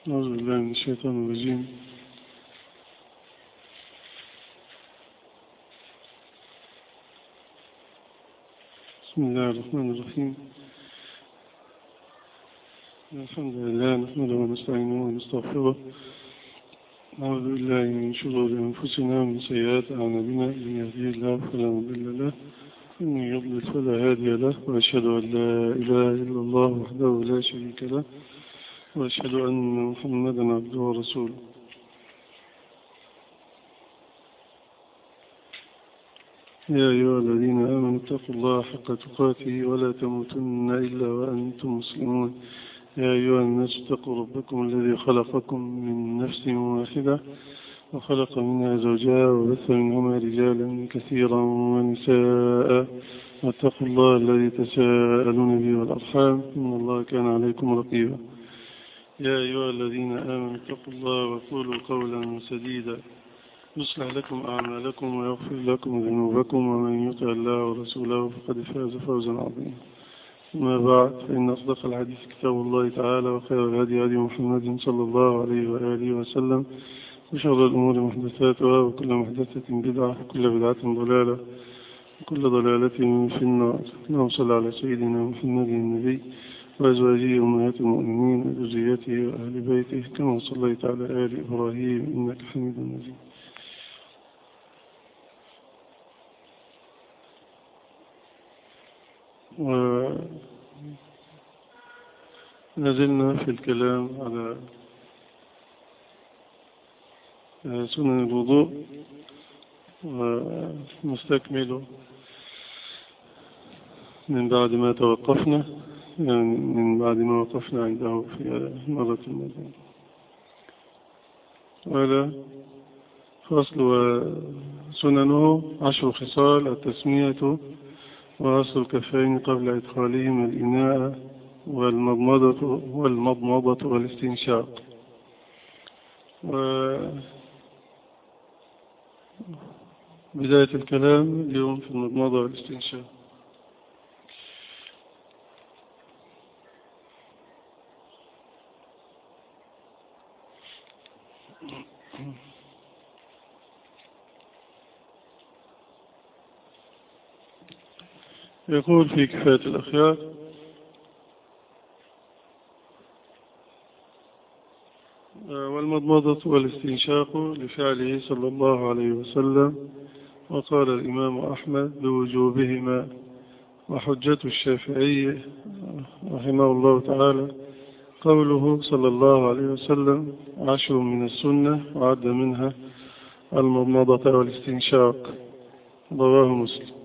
أعوذ بالله من الشيطان الرجيم بسم الله الرحمن الرحيم الحمد لله نحمده ونستعينه ونستغفره نعوذ بالله من شرور أنفسنا ومن سيئات أعمالنا من يهديه الله فلا مضل له ومن يضلل فلا هادي له وأشهد أن لا إله إلا الله وحده لا شريك له وأشهد أن محمدا عبده ورسوله يا أيها الذين آمنوا اتقوا الله حق تقاته ولا تموتن إلا وأنتم مسلمون يا أيها الناس اتقوا ربكم الذي خلقكم من نفس واحدة وخلق منها زوجها وبث منهما رجالا كثيرا ونساء واتقوا الله الذي تساءلون به والأرحام إن الله كان عليكم رقيبا يا أيها الذين آمنوا اتقوا الله وقولوا قولا سديدا يصلح لكم أعمالكم ويغفر لكم ذنوبكم ومن يطع الله ورسوله فقد فاز فوزا عظيما أما بعد فإن أصدق الحديث كتاب الله تعالى وخير الهدي هدي محمد صلى الله عليه وآله وسلم وشر الأمور محدثاتها وكل محدثة بدعة وكل بدعة ضلالة وكل ضلالة في النار اللهم صل على سيدنا محمد النبي وأزواجه أمهات المؤمنين وذريته وأهل بيته كما صليت على آل إبراهيم إنك حميد مجيد ونزلنا في الكلام على سنن الوضوء ونستكمل من بعد ما توقفنا يعني من بعد ما وقفنا عنده في المرة الماضية قال فصل وسننه عشر خصال التسمية وغسل الكفين قبل إدخالهما الإناء والمضمضة والمضمضة والاستنشاق بداية الكلام اليوم في المضمضة والاستنشاق يقول في كفاية الأخيار والمضمضة والاستنشاق لفعله صلى الله عليه وسلم وقال الإمام أحمد بوجوبهما وحجة الشافعي رحمه الله تعالى قوله صلى الله عليه وسلم عشر من السنة وعد منها المضمضة والاستنشاق رواه مسلم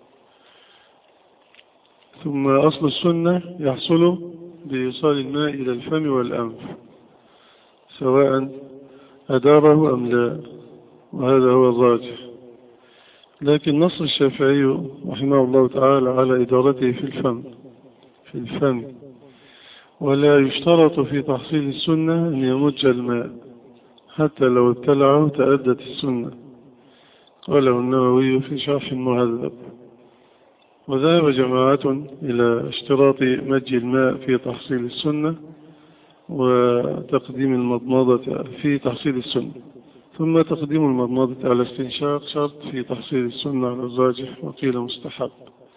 ثم أصل السنة يحصل بإيصال الماء إلى الفم والأنف سواء أداره أم لا وهذا هو الراجح لكن نص الشافعي رحمه الله تعالى على إدارته في الفم في الفم ولا يشترط في تحصيل السنة أن يمج الماء حتى لو ابتلعه تأدت السنة قاله النووي في شرح المهذب وذهب جماعة إلى اشتراط مج الماء في تحصيل السنة وتقديم المضمضة في تحصيل السنة ثم تقديم المضمضة على استنشاق شرط في تحصيل السنة على الراجح وقيل مستحب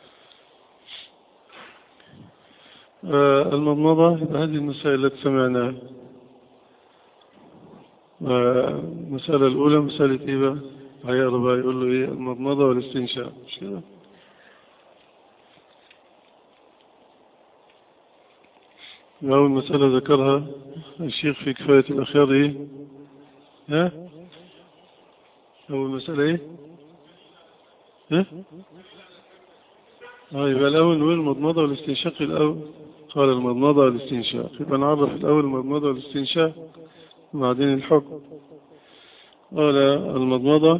المضمضة هذه المسائل التي سمعناها المسألة الأولى مسألة إيه بقى؟ هيا ربا يقول له إيه المضمضة والاستنشاق مش كده؟ أول مسألة ذكرها الشيخ في كفاية الأخيار إيه؟ ها؟ أول مسألة إيه؟ ها؟ آه يبقى الأول نقول المضمضة والاستنشاق الأول قال المضمضة والاستنشاق يبقى نعرف الأول المضمضة والاستنشاق وبعدين الحكم قال المضمضة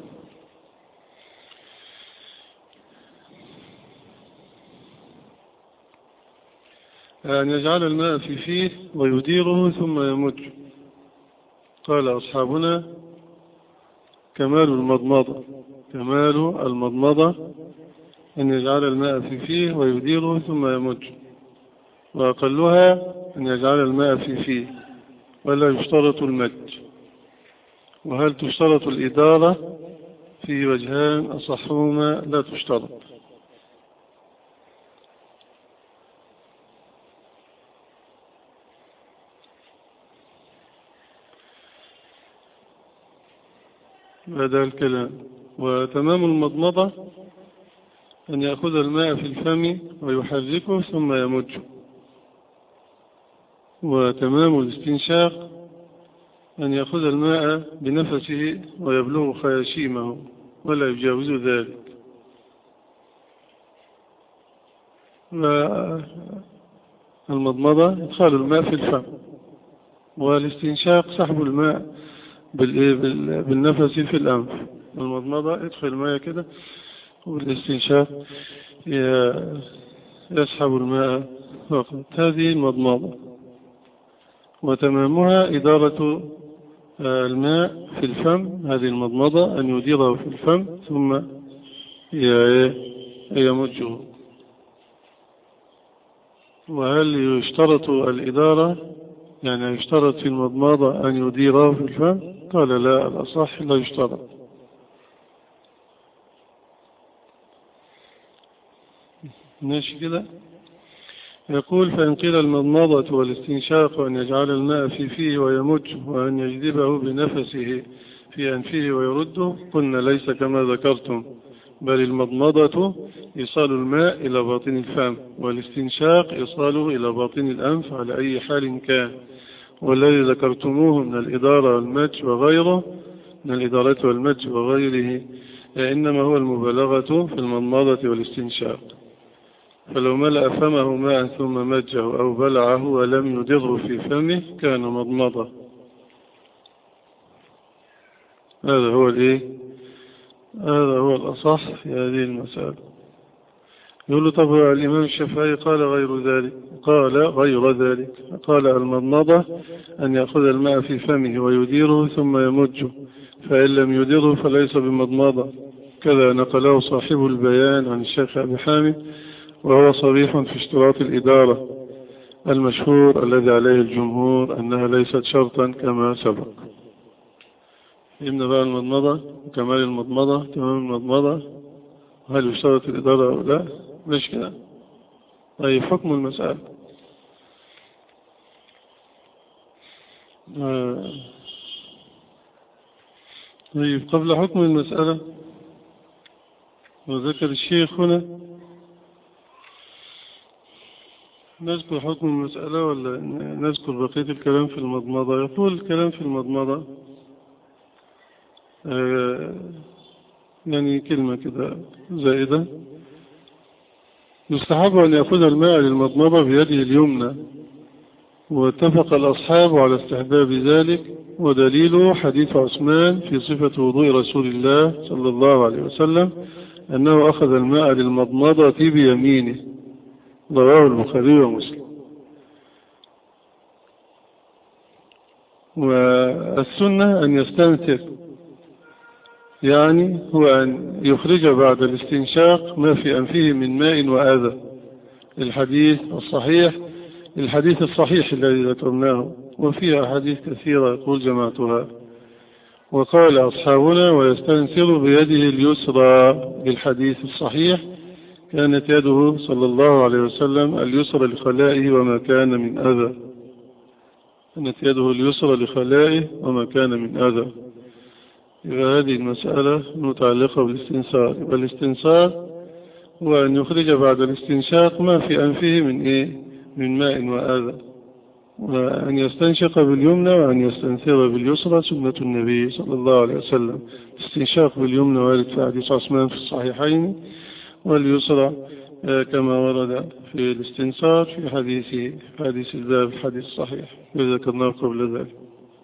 أن يجعل الماء في فيه ويديره ثم يمج قال أصحابنا كمال المضمضة كمال المضمضة أن يجعل الماء في فيه ويديره ثم يمج وأقلها أن يجعل الماء في فيه ولا يشترط المد وهل تشترط الإدارة في وجهان أصحهما لا تشترط هذا الكلام وتمام المضمضة أن يأخذ الماء في الفم ويحركه ثم يمجه وتمام الاستنشاق أن يأخذ الماء بنفسه ويبلغ خياشيمه ولا يجاوز ذلك المضمضة إدخال الماء في الفم والاستنشاق سحب الماء بالنفس في الأنف المضمضة يدخل الماء كده والاستنشاق يسحب الماء فقط هذه المضمضة وتمامها إدارة الماء في الفم هذه المضمضة أن يديره في الفم ثم يمجه وهل يشترط الإدارة يعني يشترط في المضمضة أن يديره في الفم قال لا الأصح لا يشترط ماشي كده يقول فإن قيل المضمضة والاستنشاق أن يجعل الماء في فيه ويمج وأن يجذبه بنفسه في أنفه ويرده قلنا ليس كما ذكرتم بل المضمضة إيصال الماء إلى باطن الفم والاستنشاق إيصاله إلى باطن الأنف على أي حال كان والذي ذكرتموه من الإدارة والمج وغيره من الإدارة والمج وغيره إنما هو المبالغة في المضمضة والاستنشاق فلو ملأ فمه ماء ثم مجه أو بلعه ولم يدره في فمه كان مضمضة هذا هو الايه هذا هو الأصح في هذه المسألة يقول له طب الإمام الشافعي قال غير ذلك قال غير ذلك قال المضمضة أن يأخذ الماء في فمه ويديره ثم يمجه فإن لم يديره فليس بمضمضة كذا نقله صاحب البيان عن الشيخ أبي حامد وهو صريح في اشتراط الإدارة المشهور الذي عليه الجمهور أنها ليست شرطا كما سبق فهمنا بقى المضمضة وكمال المضمضة تمام المضمضة هل يشترط الإدارة أو لا مش كده طيب حكم المسألة آه. طيب قبل حكم المسألة وذكر الشيخ هنا نذكر حكم المسألة ولا نذكر بقية الكلام في المضمضة يقول الكلام في المضمضة آه يعني كلمة كده زائدة يستحب أن يأخذ الماء للمضمضة بيده اليمنى واتفق الأصحاب على استحباب ذلك ودليله حديث عثمان في صفة وضوء رسول الله صلى الله عليه وسلم أنه أخذ الماء للمضمضة بيمينه رواه البخاري ومسلم والسنة أن يستنثر يعني هو أن يخرج بعد الاستنشاق ما في أنفه من ماء وآذى الحديث الصحيح الحديث الصحيح الذي ذكرناه وفيها أحاديث كثيرة يقول جماعتها وقال أصحابنا ويستنثر بيده اليسرى بالحديث الصحيح كانت يده صلى الله عليه وسلم اليسرى لخلائه وما كان من أذى كانت يده اليسرى لخلائه وما كان من أذى إذا هذه المسألة متعلقة بالاستنسار والاستنسار هو أن يخرج بعد الاستنشاق ما في أنفه من إيه من ماء وآذى وأن يستنشق باليمنى وأن يستنثر باليسرى سنة النبي صلى الله عليه وسلم استنشاق باليمنى وارد في حديث عثمان في الصحيحين واليسرى كما ورد في الاستنصار في حديث في حديث الباب الحديث الصحيح وذكرناه قبل ذلك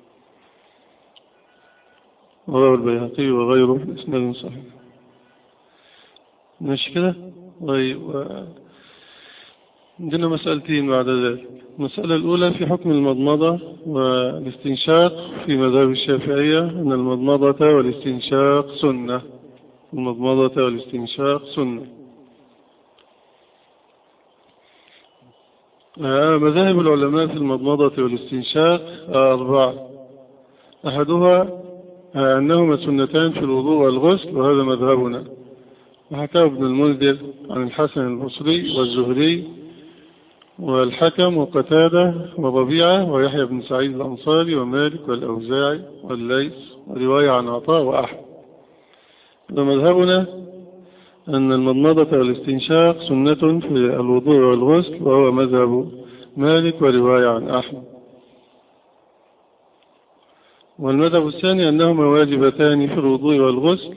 وروى البيهقي وغيره بإسناد صحيح ماشي كده طيب عندنا مسألتين بعد ذلك المسألة الأولى في حكم المضمضة والاستنشاق في مذهب الشافعية أن المضمضة والاستنشاق سنة المضمضة والاستنشاق سنة آه، مذاهب العلماء في المضمضة والاستنشاق أربعة أحدها آه، أنهما سنتان في الوضوء والغسل وهذا مذهبنا وحكاه ابن المنذر عن الحسن البصري والزهري والحكم وقتادة وربيعة ويحيى بن سعيد الأنصاري ومالك والأوزاعي والليث ورواية عن عطاء وأحمد ومذهبنا أن المضمضة والاستنشاق سنة في الوضوء والغسل وهو مذهب مالك ورواية عن أحمد والمذهب الثاني أنهما واجبتان في الوضوء والغسل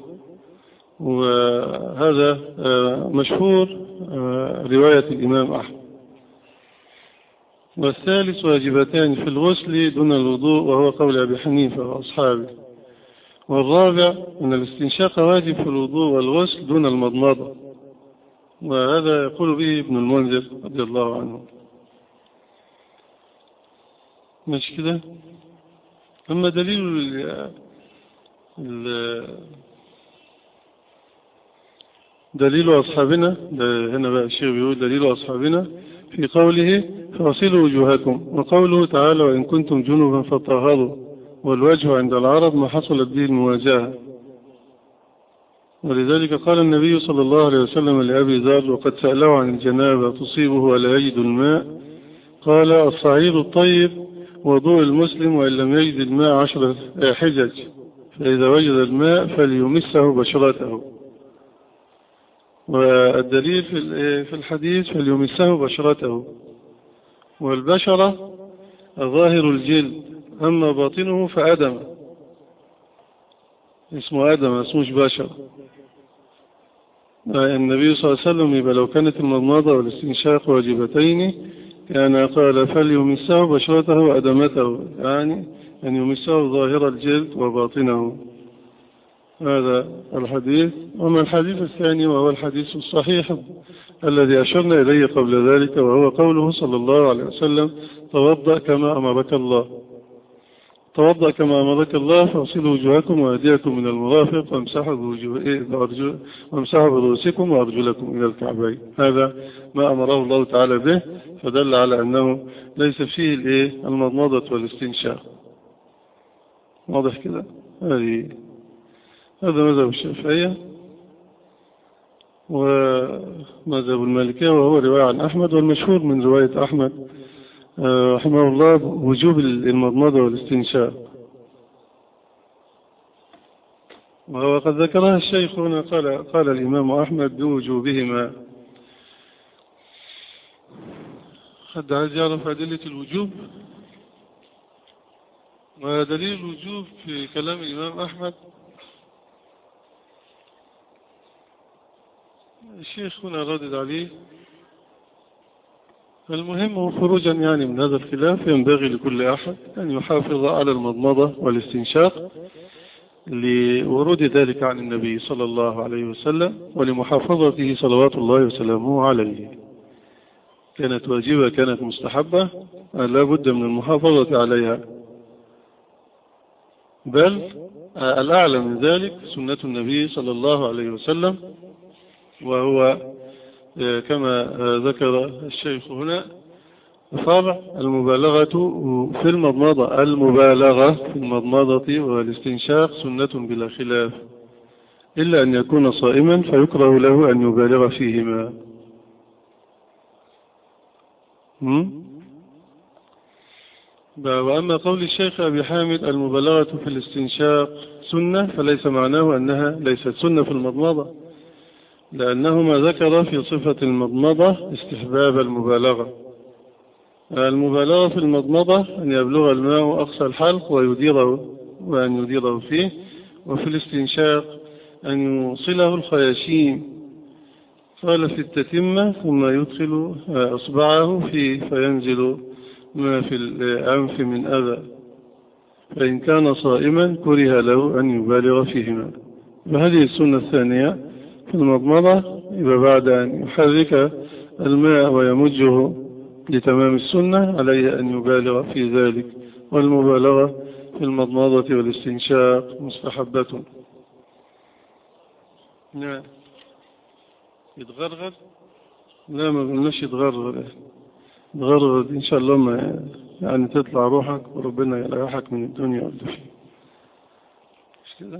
وهذا آه، مشهور آه، رواية الإمام أحمد والثالث واجبتان في الغسل دون الوضوء وهو قول أبي حنيفة وأصحابه والرابع أن الاستنشاق واجب في الوضوء والغسل دون المضمضة وهذا يقول به ابن المنذر رضي الله عنه مش كده أما دليل ال دليل أصحابنا هنا بقى الشيخ بيقول دليل أصحابنا في قوله فاصلوا وجوهكم وقوله تعالى وإن كنتم جنوبا فطهروا والوجه عند العرب ما حصلت به المواجهة ولذلك قال النبي صلى الله عليه وسلم لأبي ذر وقد سأله عن الجنابة تصيبه ولا يجد الماء قال الصعيد الطيب وضوء المسلم وإن لم يجد الماء عشر حجج فإذا وجد الماء فليمسه بشرته والدليل في الحديث فليمسه بشرته والبشرة ظاهر الجلد أما باطنه فأدم اسمه أدم اسمه بشر النبي صلى الله عليه وسلم يبقى لو كانت المضمضة والاستنشاق واجبتين كان قال فليمسه بشرته وأدمته يعني أن يمسه ظاهر الجلد وباطنه هذا الحديث وما الحديث الثاني وهو الحديث الصحيح الذي أشرنا إليه قبل ذلك وهو قوله صلى الله عليه وسلم توضأ كما أمرك الله توضأ كما أمرك الله فاغسلوا وجوهكم وأيديكم من المرافق وامسحوا وامسحوا برؤوسكم وأرجلكم إلى الكعبين هذا ما أمره الله تعالى به فدل على أنه ليس فيه المضمضة والاستنشاق واضح كده هذه هذا مذهب الشافعية ومذهب المالكية وهو رواية عن أحمد والمشهور من رواية أحمد آه، رحمه الله وجوب المضمضة والاستنشاء وقد ذكرها الشيخ هنا قال, قال الإمام أحمد بوجوبهما حد عايز يعرف أدلة الوجوب ودليل الوجوب في كلام الإمام أحمد الشيخ هنا ردد عليه المهم خروجا يعني من هذا الخلاف ينبغي لكل أحد أن يحافظ على المضمضة والاستنشاق لورود ذلك عن النبي صلى الله عليه وسلم ولمحافظته صلوات الله وسلامه عليه كانت واجبة كانت مستحبة لا بد من المحافظة عليها بل الأعلى من ذلك سنة النبي صلى الله عليه وسلم وهو آه، كما آه، ذكر الشيخ هنا فرع المبالغة في المضمضة المبالغة في المضمضة والاستنشاق سنة بلا خلاف إلا أن يكون صائما فيكره له أن يبالغ فيهما وأما قول الشيخ أبي حامد المبالغة في الاستنشاق سنة فليس معناه أنها ليست سنة في المضمضة لأنه ما ذكر في صفة المضمضة استحباب المبالغة المبالغة في المضمضة أن يبلغ الماء أقصى الحلق ويديره وأن يديره فيه وفي الاستنشاق أن يوصله الخياشيم قال في التتمة ثم يدخل أصبعه فيه فينزل ما في الأنف من أذى فإن كان صائما كره له أن يبالغ فيهما وهذه السنة الثانية في المضمضة يبقى بعد أن يحرك الماء ويمجه لتمام السنة عليه أن يبالغ في ذلك والمبالغة في المضمضة والاستنشاق مستحبة نعم يتغرغر لا ما قلناش يتغرغر غرض إن شاء الله ما يعني تطلع روحك وربنا يريحك من الدنيا واللي فيها مش كده؟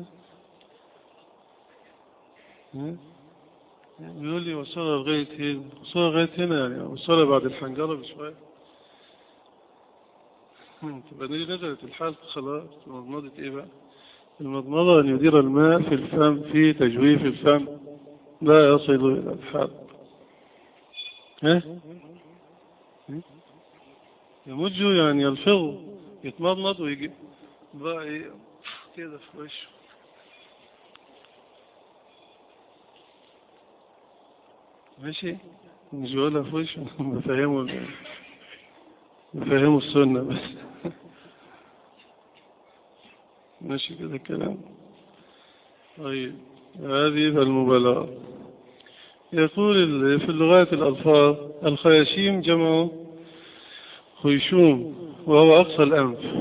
ها؟ بيقول لي وصلها لغاية هنا وصلها لغاية هنا يعني وصلها بعد الحنجرة بشوية تبقى دي نزلت الحلق خلاص مضمضة ايه بقى المضمضة أن يدير الماء في الفم في تجويف الفم لا يصل إلى الحلق ها يمج يعني يلفظ يتمضمض ويجي بقى ايه كده في وشه ماشي مش بقولها في وشه بفهمه بفهمه السنة بس ماشي كده الكلام طيب هذه المبالغة يقول ال- في اللغات الألفاظ الخياشيم جمع خيشوم وهو أقصى الأنف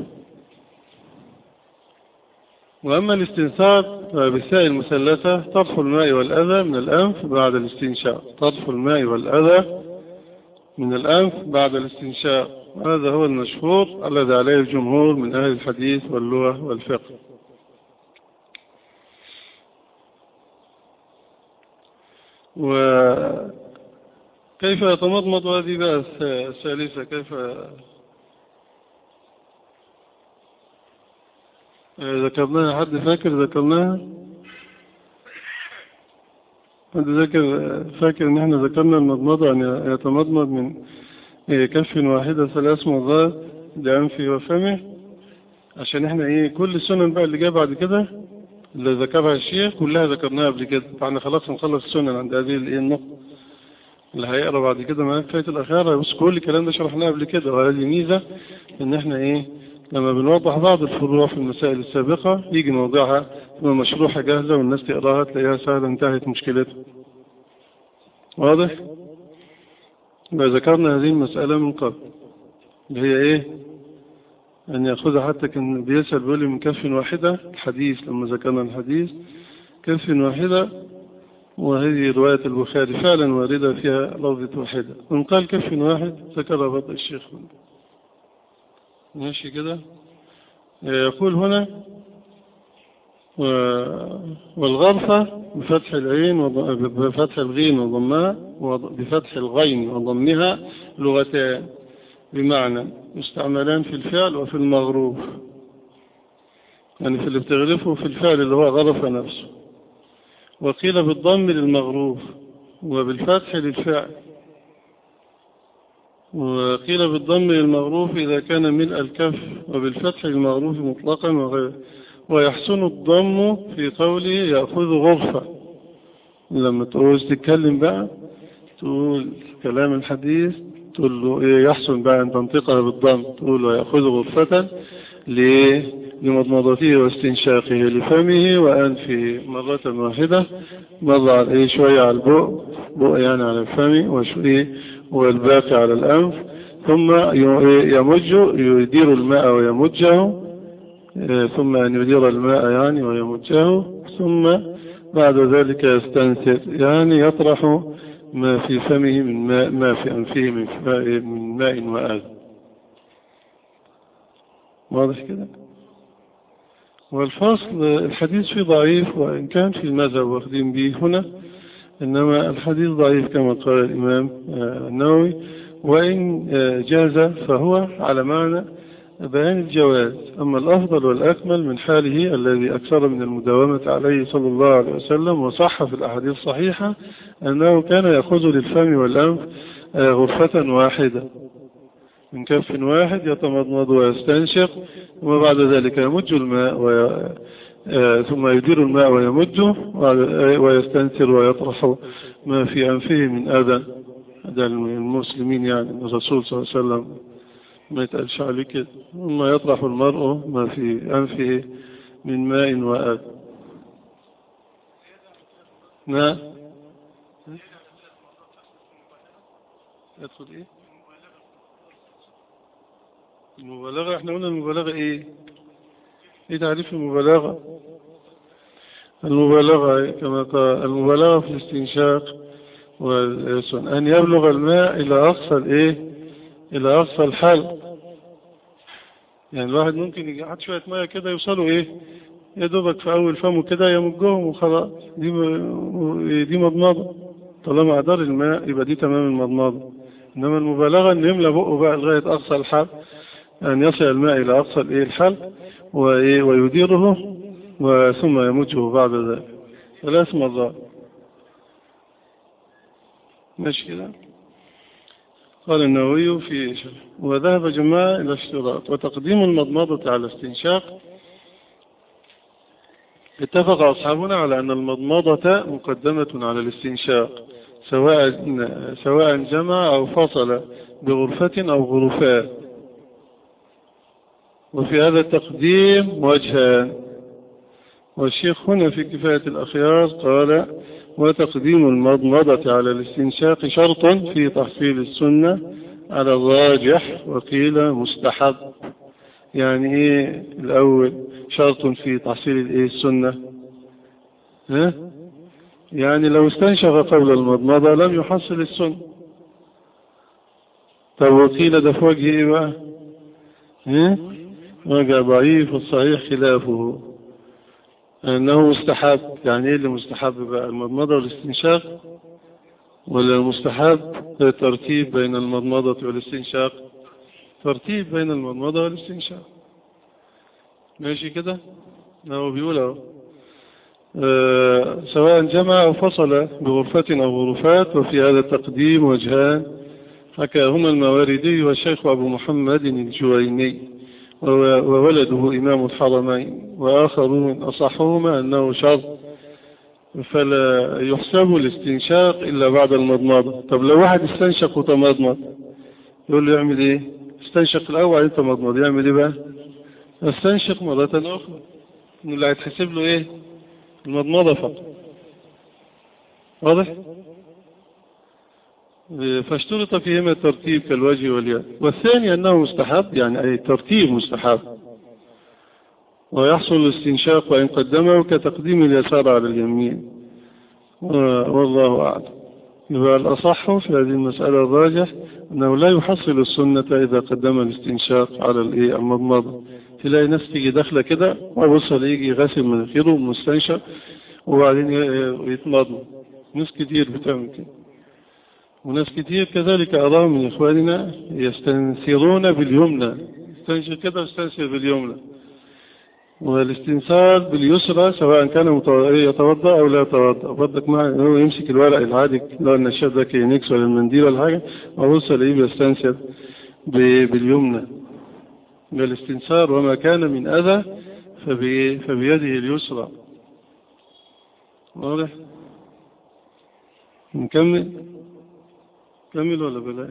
وأما الاستنثار بالساء المثلثة طرف الماء والأذى من الأنف بعد الاستنشاق طرف الماء والأذى من الأنف بعد الاستنشاق هذا هو المشهور الذي عليه الجمهور من أهل الحديث واللغة والفقه وكيف يتمضمض هذه بقى الثالثة كيف ذكرناها حد فاكر ذكرناها حد ذاكر فاكر ان احنا ذكرنا المضمضة ان يتمضمض من كف واحدة ثلاث مرات لأنفه وفمه عشان احنا ايه كل السنن بقى اللي جايه بعد كده اللي ذكرها الشيخ كلها ذكرناها قبل كده فاحنا خلاص نخلص السنن عند هذه الايه النقطة اللي هيقرا بعد كده معاك فاية الأخيرة بس كل الكلام ده شرحناه قبل كده وهذه ميزة ان احنا ايه لما بنوضح بعض الفروع في المسائل السابقة يجي موضعها تبقى مشروحة جاهزة والناس تقراها تلاقيها سهلة انتهت مشكلتها واضح؟ يبقى ذكرنا هذه المسألة من قبل اللي هي ايه أن يأخذها حتى كان بيسأل بيقول لي من كف واحدة الحديث لما ذكرنا الحديث كف واحدة وهذه رواية البخاري فعلا واردة فيها لفظة واحدة من قال كف واحد ذكر بطء الشيخ ماشي كده يقول هنا والغرفة بفتح العين بفتح الغين وضمها بفتح الغين وضمها لغتان بمعنى مستعملان في الفعل وفي المغروف يعني في اللي بتغرفه في الفعل اللي هو غرف نفسه وقيل بالضم للمغروف وبالفتح للفعل وقيل بالضم للمغروف إذا كان ملء الكف وبالفتح للمغروف مطلقا وغيره ويحسن الضم في قوله يأخذ غرفة لما تقول تتكلم بقى تقول كلام الحديث تقول له إيه يحسن بقى أن تنطقها بالضم تقول له يأخذ غرفة لمضمضته واستنشاقه لفمه وأنفه مرة واحدة مرة على إيه شوية على البؤ بؤ يعني على الفم وشوية والباقي على الأنف ثم يمج يدير الماء ويمجه ثم أن يدير الماء يعني ويمجه ثم بعد ذلك يستنثر يعني يطرح ما في فمه من ماء ما في أنفه من ماء, من ماء وآذ واضح كده والفصل الحديث فيه ضعيف وإن كان في المذهب واخدين به هنا إنما الحديث ضعيف كما قال الإمام النووي وإن جاز فهو على معنى بيان الجواز أما الأفضل والأكمل من حاله الذي أكثر من المداومة عليه صلى الله عليه وسلم وصح في الأحاديث الصحيحة أنه كان يأخذ للفم والأنف غرفة واحدة من كف واحد يتمضمض ويستنشق ثم بعد ذلك يمج الماء وي... ثم يدير الماء ويمجه ويستنثر ويطرح ما في أنفه من أذى أذى المسلمين يعني الرسول صلى الله عليه وسلم ما يتقالش عليه كده ثم يطرح المرء ما في أنفه من ماء وآذى نعم يدخل ايه المبالغة احنا قلنا المبالغة ايه ايه تعريف المبالغة المبالغة كما قال المبالغة في الاستنشاق والسن أن يبلغ الماء إلى أقصى الايه إلى أقصى الحلق يعني الواحد ممكن يقعد شوية مية كده يوصلوا إيه يا دوبك في أول فمه كده يمجهم وخلاص دي م- دي مضمضة طالما أدار الماء يبقى دي تمام المضمضة إنما المبالغة إن يملى بقه بقى لغاية أقصى الحلق أن يصل الماء إلى أقصى الإيه الحلق وإيه ويديره وثم يمجه بعد ذلك ثلاث مرات ماشي كده قال النووي في شرح وذهب جماعة إلى اشتراط وتقديم المضمضة على الاستنشاق اتفق أصحابنا على أن المضمضة مقدمة على الاستنشاق سواء سواء جمع أو فصل بغرفة أو غرفات وفي هذا التقديم وجهان والشيخ هنا في كفاية الأخيار قال وتقديم المضمضة على الاستنشاق شرط في تحصيل السنة على الراجح وقيل مستحب يعني ايه الأول شرط في تحصيل الايه السنة ها؟ يعني لو استنشق قبل المضمضة لم يحصل السنة طب وقيل ده في وجه ايه بقى ها؟ وجه ضعيف والصحيح خلافه أنه مستحب يعني إيه اللي مستحب بقى المضمضة والاستنشاق ولا المستحب ترتيب بين المضمضة والاستنشاق ترتيب بين المضمضة والاستنشاق ماشي كده هو بيقول اهو آه، سواء جمع أو فصل بغرفة أو غرفات وفي هذا التقديم وجهان حكاهما المواردي والشيخ أبو محمد الجويني وولده إمام الحرمين وآخرون أصحهما أنه شرط فلا يحسب الاستنشاق إلا بعد المضمضة طب لو واحد استنشق وتمضمض يقول له يعمل إيه استنشق الأول أنت مضمض يعمل إيه بقى استنشق مرة أخرى إنه اللي هيتحسب له إيه المضمضة فقط واضح فاشترط فيهما الترتيب كالوجه واليد والثاني أنه مستحب يعني أي ترتيب مستحب ويحصل الاستنشاق وإن قدمه كتقديم اليسار على اليمين والله أعلم يبقى الأصح في هذه المسألة الراجح أنه لا يحصل السنة إذا قدم الاستنشاق على الإيه المضمضة تلاقي ناس تيجي داخلة كده وبص يجي غاسل مناخيره ومستنشق وبعدين يتمضمض ناس كتير بتعمل كده وناس كتير كذلك أراه من إخواننا يستنثرون باليمنى يستنشق كده ويستنثر باليمنى والاستنثار باليسرى سواء كان يتوضا او لا يتوضا برضك ما هو يمسك الورق العادي لو النشاط ده كينكس ولا المنديل ولا حاجه وبص الاقيه بيستنثر باليمنى بالاستنثار وما كان من اذى فبي فبيده اليسرى واضح نكمل كمل ولا بلاش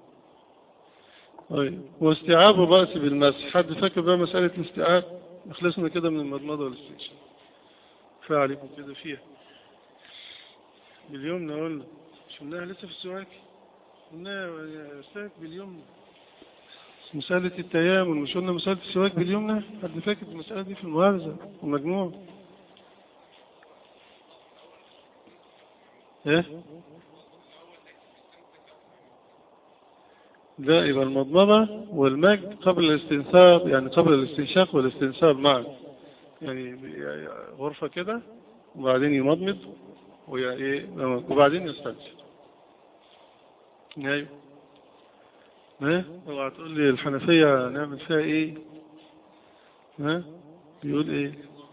طيب واستيعاب الرأس بالمسح حد فاكر بقى مسألة الاستيعاب خلصنا كده من المضمضة والاستنشاق كفاية عليكم كده فيها باليمنى قلنا مش قلناها لسه في السواك قلناها يا أستاذ باليمنى مسألة التيامن مش قلنا مسألة السواك باليمنى حد فاكر المسألة دي في المهارزة والمجموع ايه لا يبقى المضمضة والمجد قبل الاستنثار يعني قبل الاستنشاق والاستنثار معا يعني غرفة كده وبعدين يمضمض وبعدين يستنشق ايوه ها اوعى تقول لي الحنفية نعمل فيها ايه ها بيقول ايه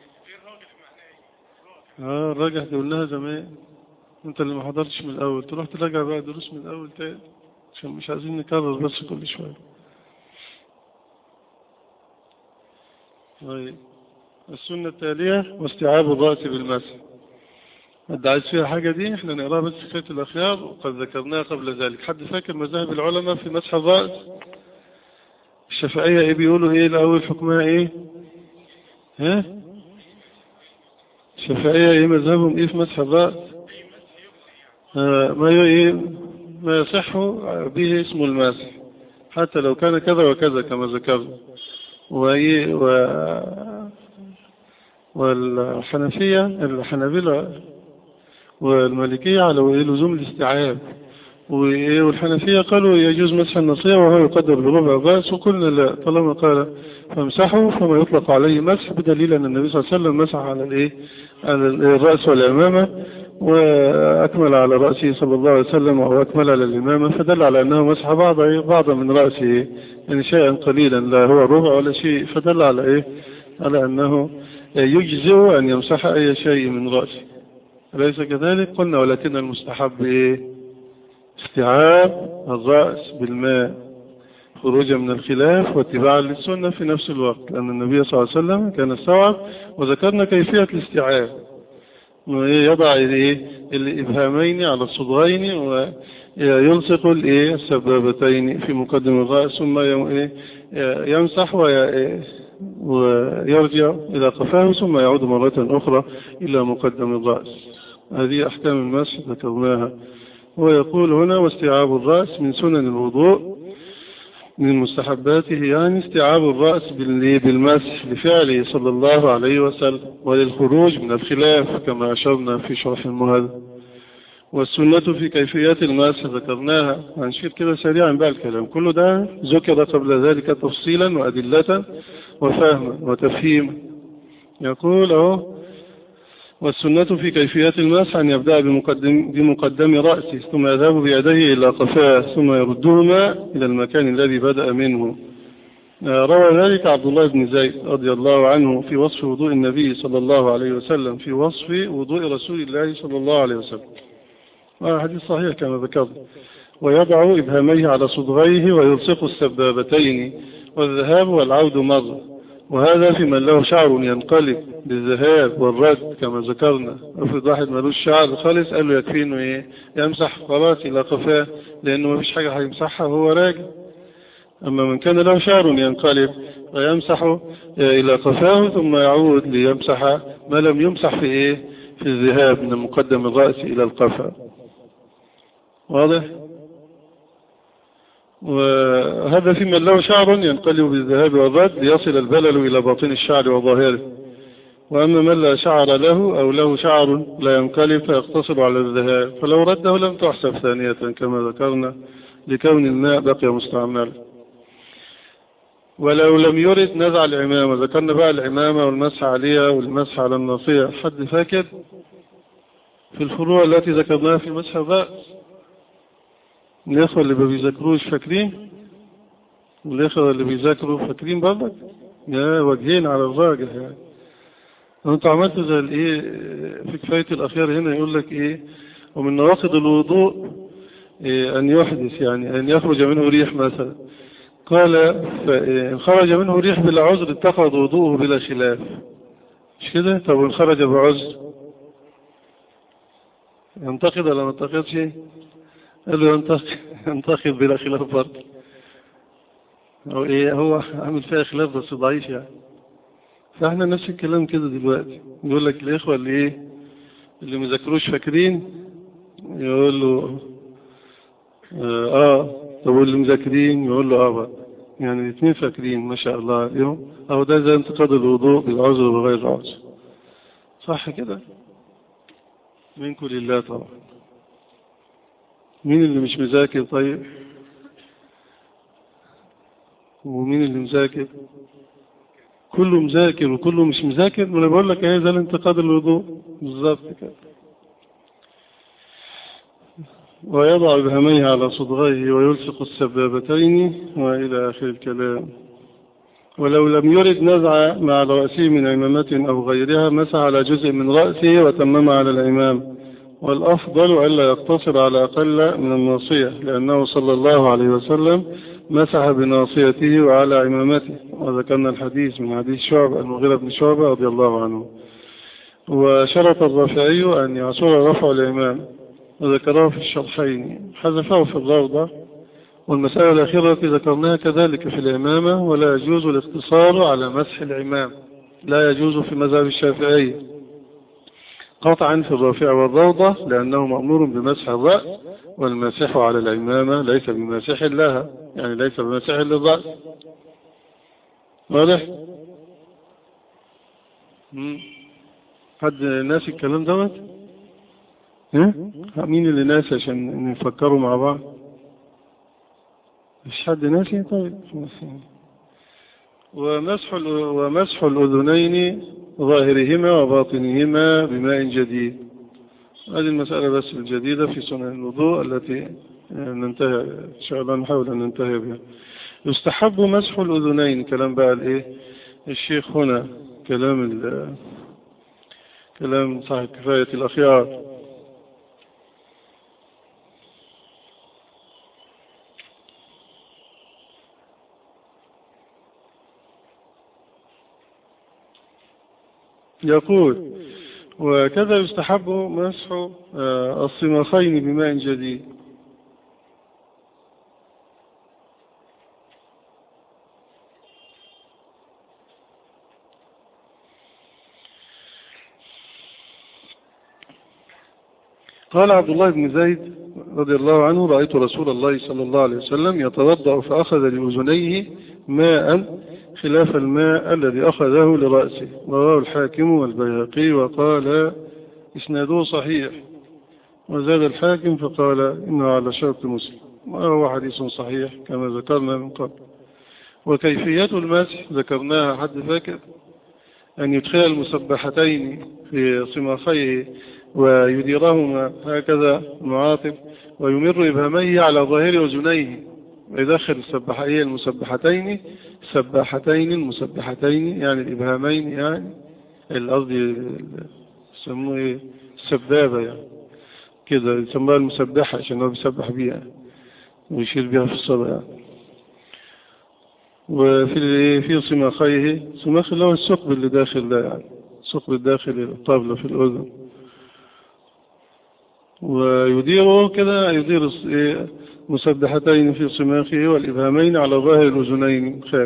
اه الراجح ده قلناها زمان انت اللي ما حضرتش من الاول تروح تراجع بقى دروس من الاول تاني عشان مش عايزين نكرر بس كل شوية طيب السنة التالية واستيعاب الرأس بالمسح حد عايز فيها حاجة دي احنا نقراها بس في فيت الأخيار وقد ذكرناها قبل ذلك حد فاكر مذاهب العلماء في مسح الرأس الشافعية ايه بيقولوا ايه الأول حكمها ايه ها الشافعية ايه مذهبهم ايه في مسح الرأس آه ما ايه ما يصح به اسم الماسح حتى لو كان كذا وكذا كما ذكرنا وهي و والحنفية الحنابلة والمالكية على لزوم الاستيعاب وإيه والحنفية قالوا يجوز مسح النصية وهو يقدر بربع باس وقلنا لا طالما قال فامسحوا فما يطلق عليه مسح بدليل أن النبي صلى الله عليه وسلم مسح على الإيه على الرأس والعمامة وأكمل على رأسه صلى الله عليه وسلم وأكمل على الإمامة فدل على أنه مسح بعض بعض من رأسه يعني شيئا قليلا لا هو ربع ولا شيء فدل على إيه على أنه يجزئ أن يمسح أي شيء من رأسه أليس كذلك قلنا ولكن المستحب إيه استيعاب الرأس بالماء خروجا من الخلاف واتباعا للسنة في نفس الوقت لأن النبي صلى الله عليه وسلم كان استوعب وذكرنا كيفية الاستيعاب يضع الإبهامين على الصدغين ويلصق السبابتين في مقدم الرأس ثم يمسح ويرجع إلى قفاه ثم يعود مرة أخرى إلى مقدم الرأس هذه أحكام المسح ذكرناها ويقول هنا واستيعاب الرأس من سنن الوضوء من مستحباته يعني استيعاب الرأس بالمسح لفعله صلى الله عليه وسلم وللخروج من الخلاف كما أشرنا في شرح المهذب والسنة في كيفيات المسح ذكرناها هنشير كده سريعا بقى الكلام كل ده ذكر قبل ذلك تفصيلا وأدلة وفهما وتفهيما يقول اهو والسنة في كيفية المسح أن يبدأ بمقدم, بمقدم رأسه ثم يذهب بيديه إلى قفاه ثم يردهما إلى المكان الذي بدأ منه روى ذلك عبد الله بن زيد رضي الله عنه في وصف وضوء النبي صلى الله عليه وسلم في وصف وضوء رسول الله صلى الله عليه وسلم هذا حديث صحيح كما ذكرت ويضع إبهاميه على صدغيه ويلصق السبابتين والذهاب والعود مرة وهذا في من له شعر ينقلب بالذهاب والرد كما ذكرنا افرض واحد ملوش شعر خالص قال له يكفي انه ايه يمسح خلاص الى قفاه لانه ما فيش حاجه هيمسحها وهو راجع اما من كان له شعر ينقلب فيمسح الى قفاه ثم يعود ليمسح ما لم يمسح في ايه في الذهاب من مقدم الراس الى القفا واضح وهذا في من له شعر ينقلب بالذهاب والرد ليصل البلل إلى باطن الشعر وظاهره وأما من لا شعر له أو له شعر لا ينقلب فيقتصر على الذهاب فلو رده لم تحسب ثانية كما ذكرنا لكون الماء بقي مستعملا ولو لم يرد نزع العمامة ذكرنا بقى العمامة والمسح عليها والمسح على النصية حد فاكر في الفروع التي ذكرناها في مسح الرأس الإخوة اللي ما بيذاكروش فاكرين والإخوة اللي بيذاكروا فاكرين برضك يا وجهين على الراجح يعني انت عملت زي الايه في كفاية الأخيار هنا يقول لك ايه ومن نواقض الوضوء إيه أن يحدث يعني أن يخرج منه ريح مثلا قال فإن خرج منه ريح بلا عذر اتخذ وضوءه بلا خلاف مش كده طب وإن خرج بعذر ينتقد ولا ما ينتقدش قال له ينتقد بلا خلاف برضه هو ايه هو عامل فيها خلاف بس ضعيف يعني فاحنا نفس الكلام كده دلوقتي يقول لك الاخوه اللي ايه اللي مذاكروش فاكرين يقول له اه, آه. طب واللي مذاكرين يقول له اه بقى يعني الاثنين فاكرين ما شاء الله يوم او ده زي انتقاد الوضوء بالعذر وغير عذر صح كده منكم لله طبعا مين اللي مش مذاكر طيب ومين اللي مذاكر كله مذاكر وكله مش مذاكر ما انا بقول لك ايه زي الانتقاد الوضوء بالظبط كده ويضع ابهاميه على صدغيه ويلصق السبابتين والى اخر الكلام ولو لم يرد نزع مع رأسه من عمامة أو غيرها مسح على جزء من رأسه وتمم على العمام والأفضل ألا يقتصر على أقل من الناصية لأنه صلى الله عليه وسلم مسح بناصيته وعلى عمامته وذكرنا الحديث من حديث شعب المغيرة بن شعبة رضي الله عنه وشرط الرافعي أن يعصر رفع الإمام وذكره في الشرحين حذفه في الروضة والمسألة الأخيرة التي ذكرناها كذلك في الإمامة ولا يجوز الاقتصار على مسح العمام لا يجوز في مذهب الشافعي قطعا في الرافع والروضة لأنه مأمور بمسح الرأس والمسح على العمامة ليس بمسح لها يعني ليس بمسح للرأس واضح حد ناسي الكلام دوت ها؟ مين اللي ناسي عشان نفكروا مع بعض مش حد ناسي طيب ومسح ال- ومسح الأذنين ظاهرهما وباطنهما بماء جديد هذه المسألة بس الجديدة في سنن الوضوء التي ننتهي إن شاء الله نحاول أن ننتهي بها يستحب مسح الأذنين كلام بقى الإيه الشيخ هنا كلام ال- كلام صاحب كفاية الأخيار يقول وكذا يستحب مسح آه، الصماخين بماء جديد قال عبد الله بن زيد رضي الله عنه رأيت رسول الله صلى الله عليه وسلم يتوضأ فأخذ لأذنيه ماء خلاف الماء الذي أخذه لرأسه رواه الحاكم والبيهقي وقال إسناده صحيح وزاد الحاكم فقال إنه على شرط مسلم وهو حديث صحيح كما ذكرنا من قبل وكيفية المسح ذكرناها حد فاكر أن يدخل المسبحتين في صماخيه ويديرهما هكذا معاطف ويمر إبهاميه على ظاهر أذنيه ويدخل السباحية المسبحتين السباحتين المسبحتين يعني الإبهامين يعني القصدي يسموه إيه السبابة يعني كده يسموها المسبحة عشان هو بيسبح بيها ويشير بها في الصلاة يعني. وفي ال- في صماخيه صماخ اللي هو الثقب اللي داخل ده يعني الثقب الداخل الطاولة في الأذن ويديره كده يدير الص- إيه، مسبحتين في صماخه والإبهامين على ظاهر الأذنين خير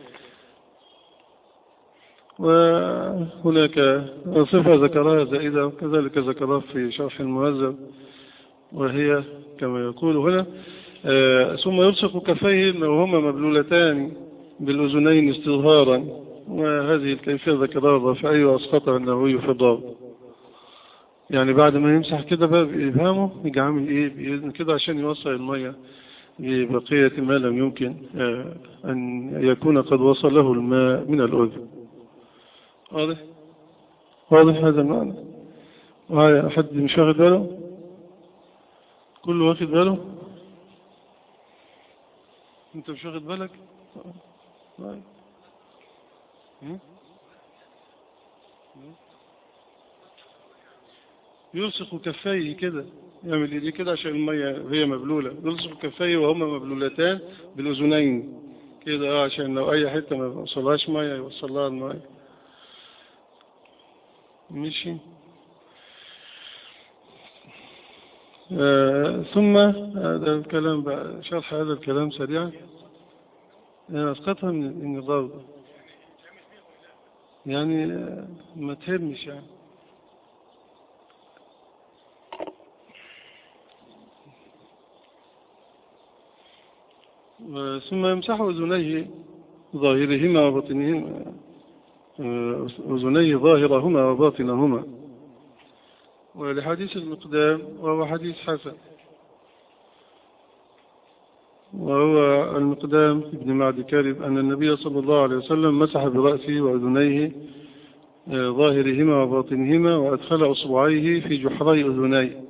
وهناك صفة ذكرها زائدة وكذلك ذكرها في شرح المهذب وهي كما يقول هنا آه، ثم يلصق كفيه وهما مبلولتان بالأذنين استظهارا وهذه الكيفية ذكرها الرافعي وأسقطها النووي في الضابط يعني بعد ما يمسح كده بقى بإبهامه يجي عامل إيه بإذن كده عشان يوصل المية ببقية ما لم يمكن آه، أن يكون قد وصل له الماء من الأذن واضح واضح هذا المعنى وهي أحد مش واخد باله كله واخد باله انت مش واخد بالك طيب هم؟ هم؟ يلصق كفيه كده يعمل ايديه كده عشان المية هي مبلولة يلصق كفيه وهما مبلولتان بالأذنين كده اه عشان لو أي حتة ما يوصلهاش مية يوصل لها المية ماشي آه ثم هذا الكلام بقى شرح هذا الكلام سريعا أنا أسقطها من من الروضة يعني آه، ما تهمش يعني و- ثم يمسح أذنيه ظاهرهما وباطنهما آه، أذنيه ظاهرهما وباطنهما ولحديث المقدام وهو حديث حسن وهو المقدام ابن معد كارب أن النبي صلى الله عليه وسلم مسح برأسه وأذنيه آه، ظاهرهما وباطنهما وأدخل أصبعيه في جحري أذنيه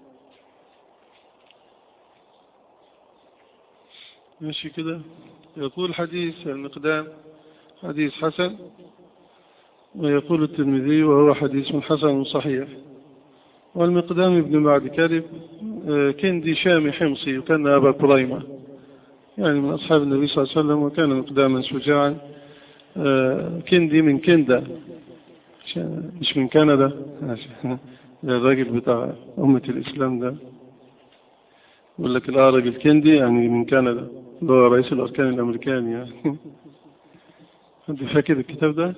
ماشي كده يقول حديث المقدام حديث حسن ويقول الترمذي وهو حديث حسن صحيح والمقدام ابن معد كارب آه، كندي شامي حمصي وكان أبا كريمة يعني من أصحاب النبي صلى الله عليه وسلم وكان مقداما شجاعا آه، كندي من كندا عشان- مش من كندا عشان- ده الراجل بتاع أمة الإسلام ده يقول لك الأعرج الكندي يعني من كندا اللي هو رئيس الأركان الأمريكاني يعني حد فاكر الكتاب ده؟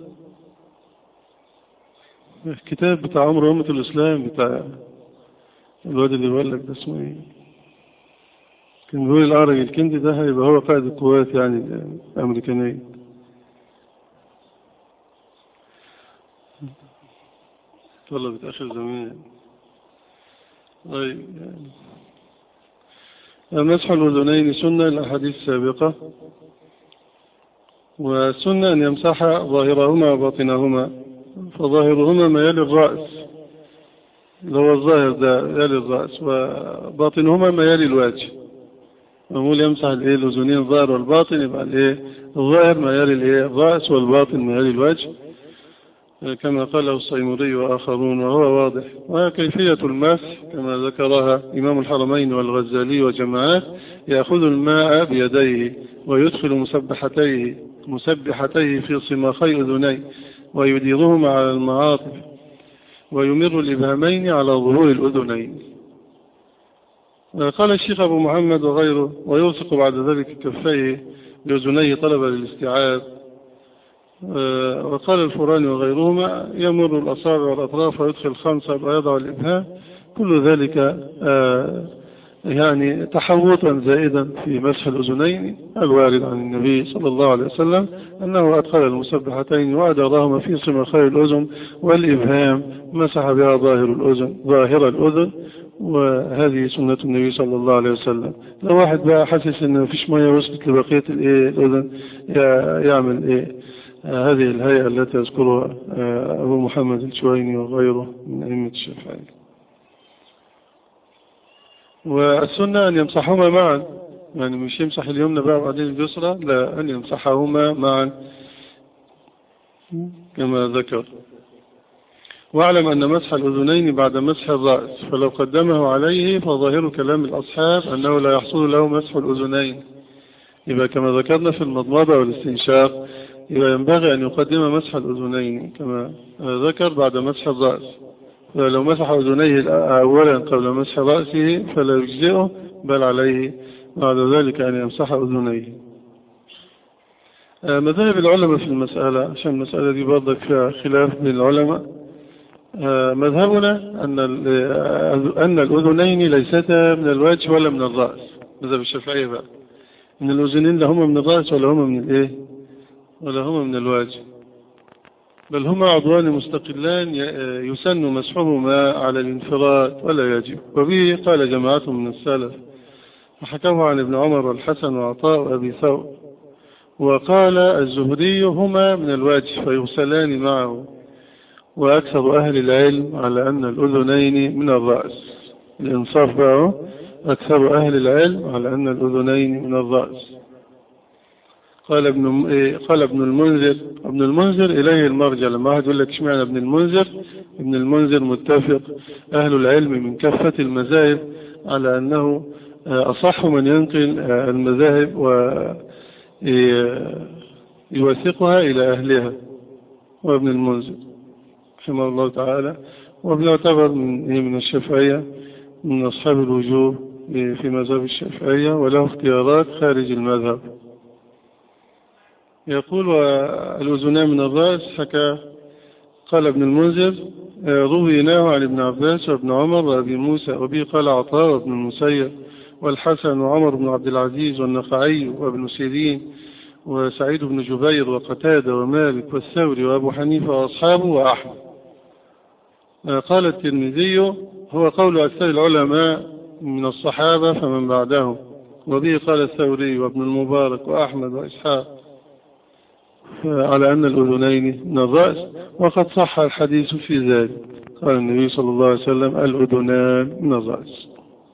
الكتاب بتاع عمر أمة الإسلام بتاع الواد اللي بيقول لك ده اسمه إيه؟ كان بيقول الأعرج الكندي ده هيبقى هو قائد القوات يعني الأمريكانية طلبت آخر زمان طيب مسح الأذنين سنة الأحاديث السابقة والسنة أن يمسح ظاهرهما وباطنهما فظاهرهما ما يلي الرأس اللي هو الظاهر ده يلي الرأس وباطنهما ما يلي الوجه نقول يمسح الايه الاذنين الظاهر والباطن يبقى الايه الظاهر ما يلي الايه الرأس والباطن ما يلي الوجه كما قاله الصيمري وآخرون وهو واضح وكيفية المسح كما ذكرها إمام الحرمين والغزالي وجماعات يأخذ الماء بيديه ويدخل مسبحتيه مسبحتيه في صماخي أذنيه ويديرهما على المعاطف ويمر الإبهامين على ظهور الأذنين قال الشيخ أبو محمد وغيره ويوثق بعد ذلك كفيه بأذنيه طلبا للاستيعاب وقال الفراني وغيرهما يمر الأصابع والأطراف ويدخل الخمسة البياض والإبهام كل ذلك يعني تحوطا زائدا في مسح الأذنين الوارد عن النبي صلى الله عليه وسلم أنه أدخل المسبحتين وأدارهما في صمخي الأذن والإبهام مسح بها ظاهر الأذن ظاهر الأذن وهذه سنة النبي صلى الله عليه وسلم لو واحد بقى حاسس ان مفيش مية وصلت لبقية الايه الاذن يعمل ايه هذه الهيئة التي يذكرها أبو محمد الشويني وغيره من أئمة الشافعية والسنة أن يمسحهما معا يعني مش يمسح اليمنى بقى وبعدين اليسرى لا أن يمسحهما معا كما ذكر واعلم أن مسح الأذنين بعد مسح الرأس فلو قدمه عليه فظاهر كلام الأصحاب أنه لا يحصل له مسح الأذنين يبقى كما ذكرنا في المضمضة والاستنشاق يبقى ينبغي أن يقدم مسح الأذنين كما ذكر بعد مسح الرأس فلو مسح أذنيه أولا قبل مسح رأسه فلا يجزئه بل عليه بعد ذلك أن يمسح أذنيه مذاهب العلماء في المسألة عشان المسألة دي برضك فيها خلاف بين العلماء مذهبنا أن أن الأذنين ليستا من الوجه ولا من الرأس مذهب الشافعية بقى إن الأذنين لا هما من الرأس ولا هما من الإيه ولا هما من الوجه بل هما عضوان مستقلان يسن مسحهما على الانفراد ولا يجب وبه قال جماعة من السلف وحكوه عن ابن عمر والحسن وعطاء وأبي ثور وقال الزهري هما من الوجه فيغسلان معه وأكثر أهل العلم على أن الأذنين من الرأس الإنصاف بقى أكثر أهل العلم على أن الأذنين من الرأس قال ابن قال ابن المنذر ابن المنذر إليه المرجع لما واحد يقول لك اشمعنى ابن المنذر ابن المنذر متفق أهل العلم من كافة المذاهب على أنه أصح من ينقل المذاهب ويوثقها إلى أهلها وابن المنذر رحمه الله تعالى وابن يعتبر من من الشافعية من أصحاب الوجوه في مذهب الشافعية وله اختيارات خارج المذهب يقول والأذنان من الرأس حكى قال ابن المنذر رويناه عن ابن عباس وابن عمر وابي موسى وبه قال عطاء وابن المسيب والحسن وعمر بن عبد العزيز والنخعي وابن سيرين وسعيد بن جبير وقتادة ومالك والثوري وأبو حنيفة وأصحابه وأحمد قال الترمذي هو قول أكثر العلماء من الصحابة فمن بعده وبه قال الثوري وابن المبارك وأحمد وإسحاق على أن الأذنين من الرأس وقد صح الحديث في ذلك قال النبي صلى الله عليه وسلم الأذنان من الرأس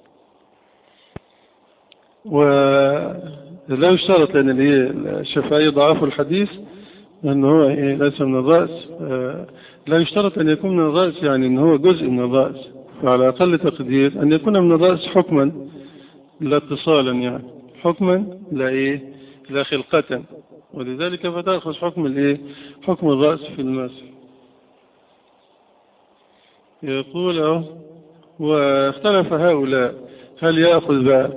ولا يشترط لأن الشفائي ضعف الحديث أنه هو ليس من الرأس لا يشترط أن يكون من الرأس يعني أنه هو جزء من الرأس فعلى أقل تقدير أن يكون من الرأس حكما لا اتصالا يعني حكما لا إيه لا خلقة ولذلك فتأخذ حكم الإيه حكم الرأس في المسح يقول أهو واختلف هؤلاء هل يأخذ بقى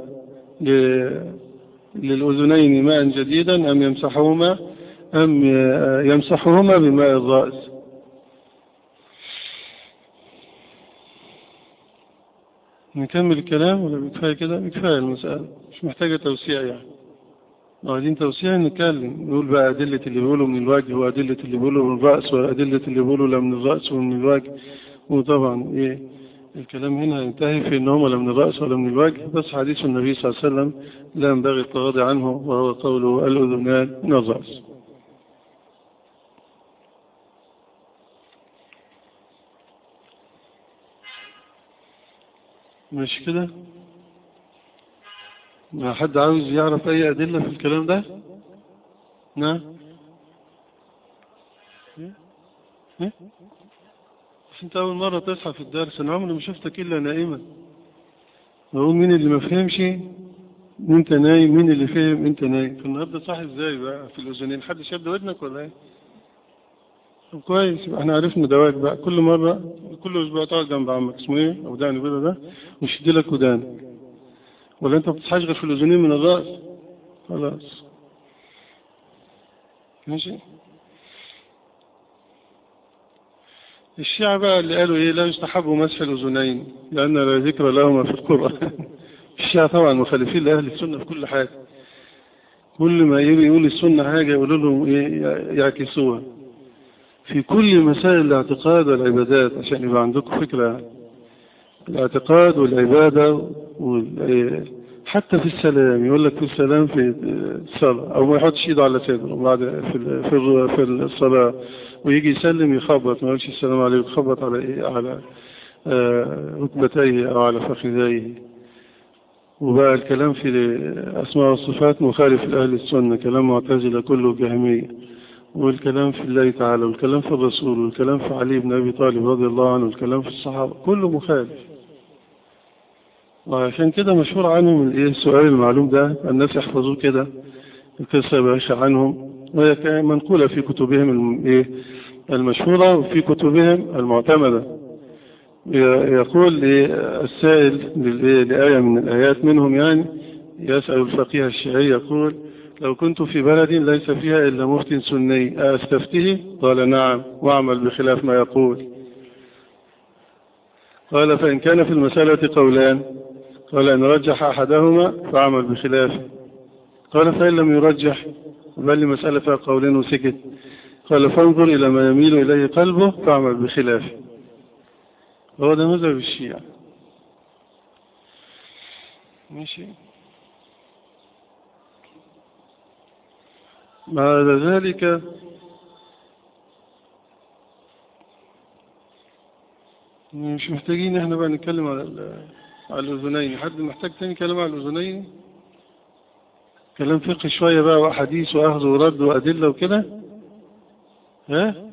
للأذنين ماء جديدا أم يمسحهما أم يمسحهما بماء الرأس نكمل الكلام ولا بكفاية كده بكفاية المسألة مش محتاجة توسيع يعني عايزين توسيع نتكلم نقول بقى أدلة اللي بيقولوا من الوجه وأدلة اللي بيقولوا من الرأس وأدلة اللي بيقولوا لا من الرأس ومن الوجه وطبعا إيه الكلام هنا ينتهي في أنهم ولا من الرأس ولا من الوجه بس حديث النبي صلى الله عليه وسلم لا ينبغي التغاضي عنه وهو قوله الأذنان من الرأس مش كده ما حد عاوز يعرف أي أدلة في الكلام ده نعم إيه؟ بس انت اول مرة تصحى في الدرس انا عمري ما شفتك الا نائما بقول مين اللي ما فهمش انت نايم مين اللي فهم انت نايم فالنهارده صاحي ازاي بقى في الاذنين حد شد ودنك ولا ايه طب كويس يبقى احنا عرفنا دواك بقى كل مرة كل اسبوع تقعد جنب عمك اسمه ايه او دعني بيضة ده ويشد لك ودانك ولا انت ما بتصحاش غير في الاذنين من الراس خلاص ماشي الشيعة بقى اللي قالوا ايه لا يستحب مسح الاذنين لان لا ذكر لهما في القرآن الشيعة طبعا مخالفين لاهل السنة في كل حاجة كل ما يجي يقول السنة حاجة يقولوا لهم ايه يعكسوها في كل مسائل الاعتقاد والعبادات عشان يبقى عندكم فكرة الاعتقاد والعبادة وال... حتى في السلام يقول لك في السلام في الصلاة أو ما يحطش إيده على صدره بعد في ال... في, ال... في الصلاة ويجي يسلم يخبط ما يقولش السلام عليكم يخبط على إيه على ركبتيه أو على فخذيه وبقى الكلام في أسماء والصفات مخالف لأهل السنة كلام معتزلة كله جهمية والكلام في الله تعالى والكلام في الرسول والكلام في علي بن أبي طالب رضي الله عنه والكلام في الصحابة كله مخالف وعشان كده مشهور عنهم الايه السؤال المعلوم ده الناس يحفظوه كده القصة باشا عنهم وهي منقولة في كتبهم الايه المشهورة وفي كتبهم المعتمدة يقول السائل لآية من الآيات منهم يعني يسأل الفقيه الشيعي يقول لو كنت في بلد ليس فيها إلا مفتي سني أستفته قال نعم واعمل بخلاف ما يقول قال فإن كان في المسألة قولان قال إن رجح أحدهما فعمل بخلافه قال فإن لم يرجح بل لمسألة فيها قولين وسكت قال فانظر إلى ما يميل إليه قلبه فاعمل بخلافه هو ده مذهب الشيعة ماشي بعد ذلك مش محتاجين احنا بقى نتكلم على على الأذنين حد محتاج تاني كلام على الأذنين كلام فقه شوية بقى وأحاديث وأخذ ورد وأدلة وكده ها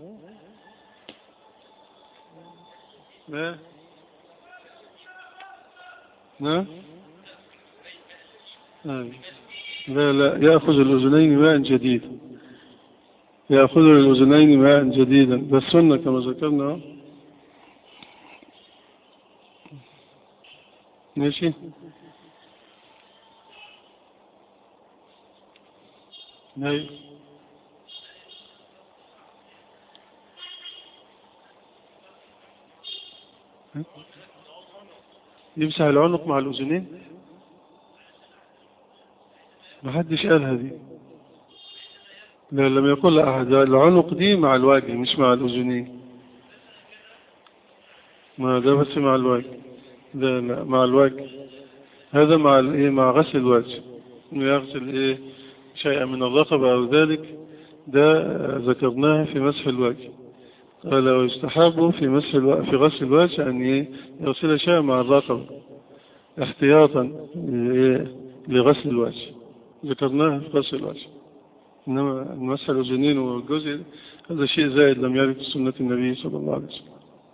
ها ها لا لا يأخذ الأذنين ماء جديدا يأخذ الأذنين ماء جديدا بس سنة كما ذكرنا ماشي نعم يمسح العنق مع الأذنين ما حدش قالها دي لا لم يقل أحد العنق دي مع الوجه مش مع الأذنين ما ده بس مع الوجه لا لا مع الوجه هذا مع الايه مع غسل الوجه انه يغسل ايه شيئا من الرقبة او ذلك ده ذكرناها في مسح الوجه قال ويستحب في مسح الو... في غسل الوجه ان ايه يغسل شيئا مع الرقبة احتياطا لغسل الوجه ذكرناها في غسل الوجه انما مسح الاذنين والجزء هذا شيء زائد لم يرد في سنة النبي صلى الله عليه وسلم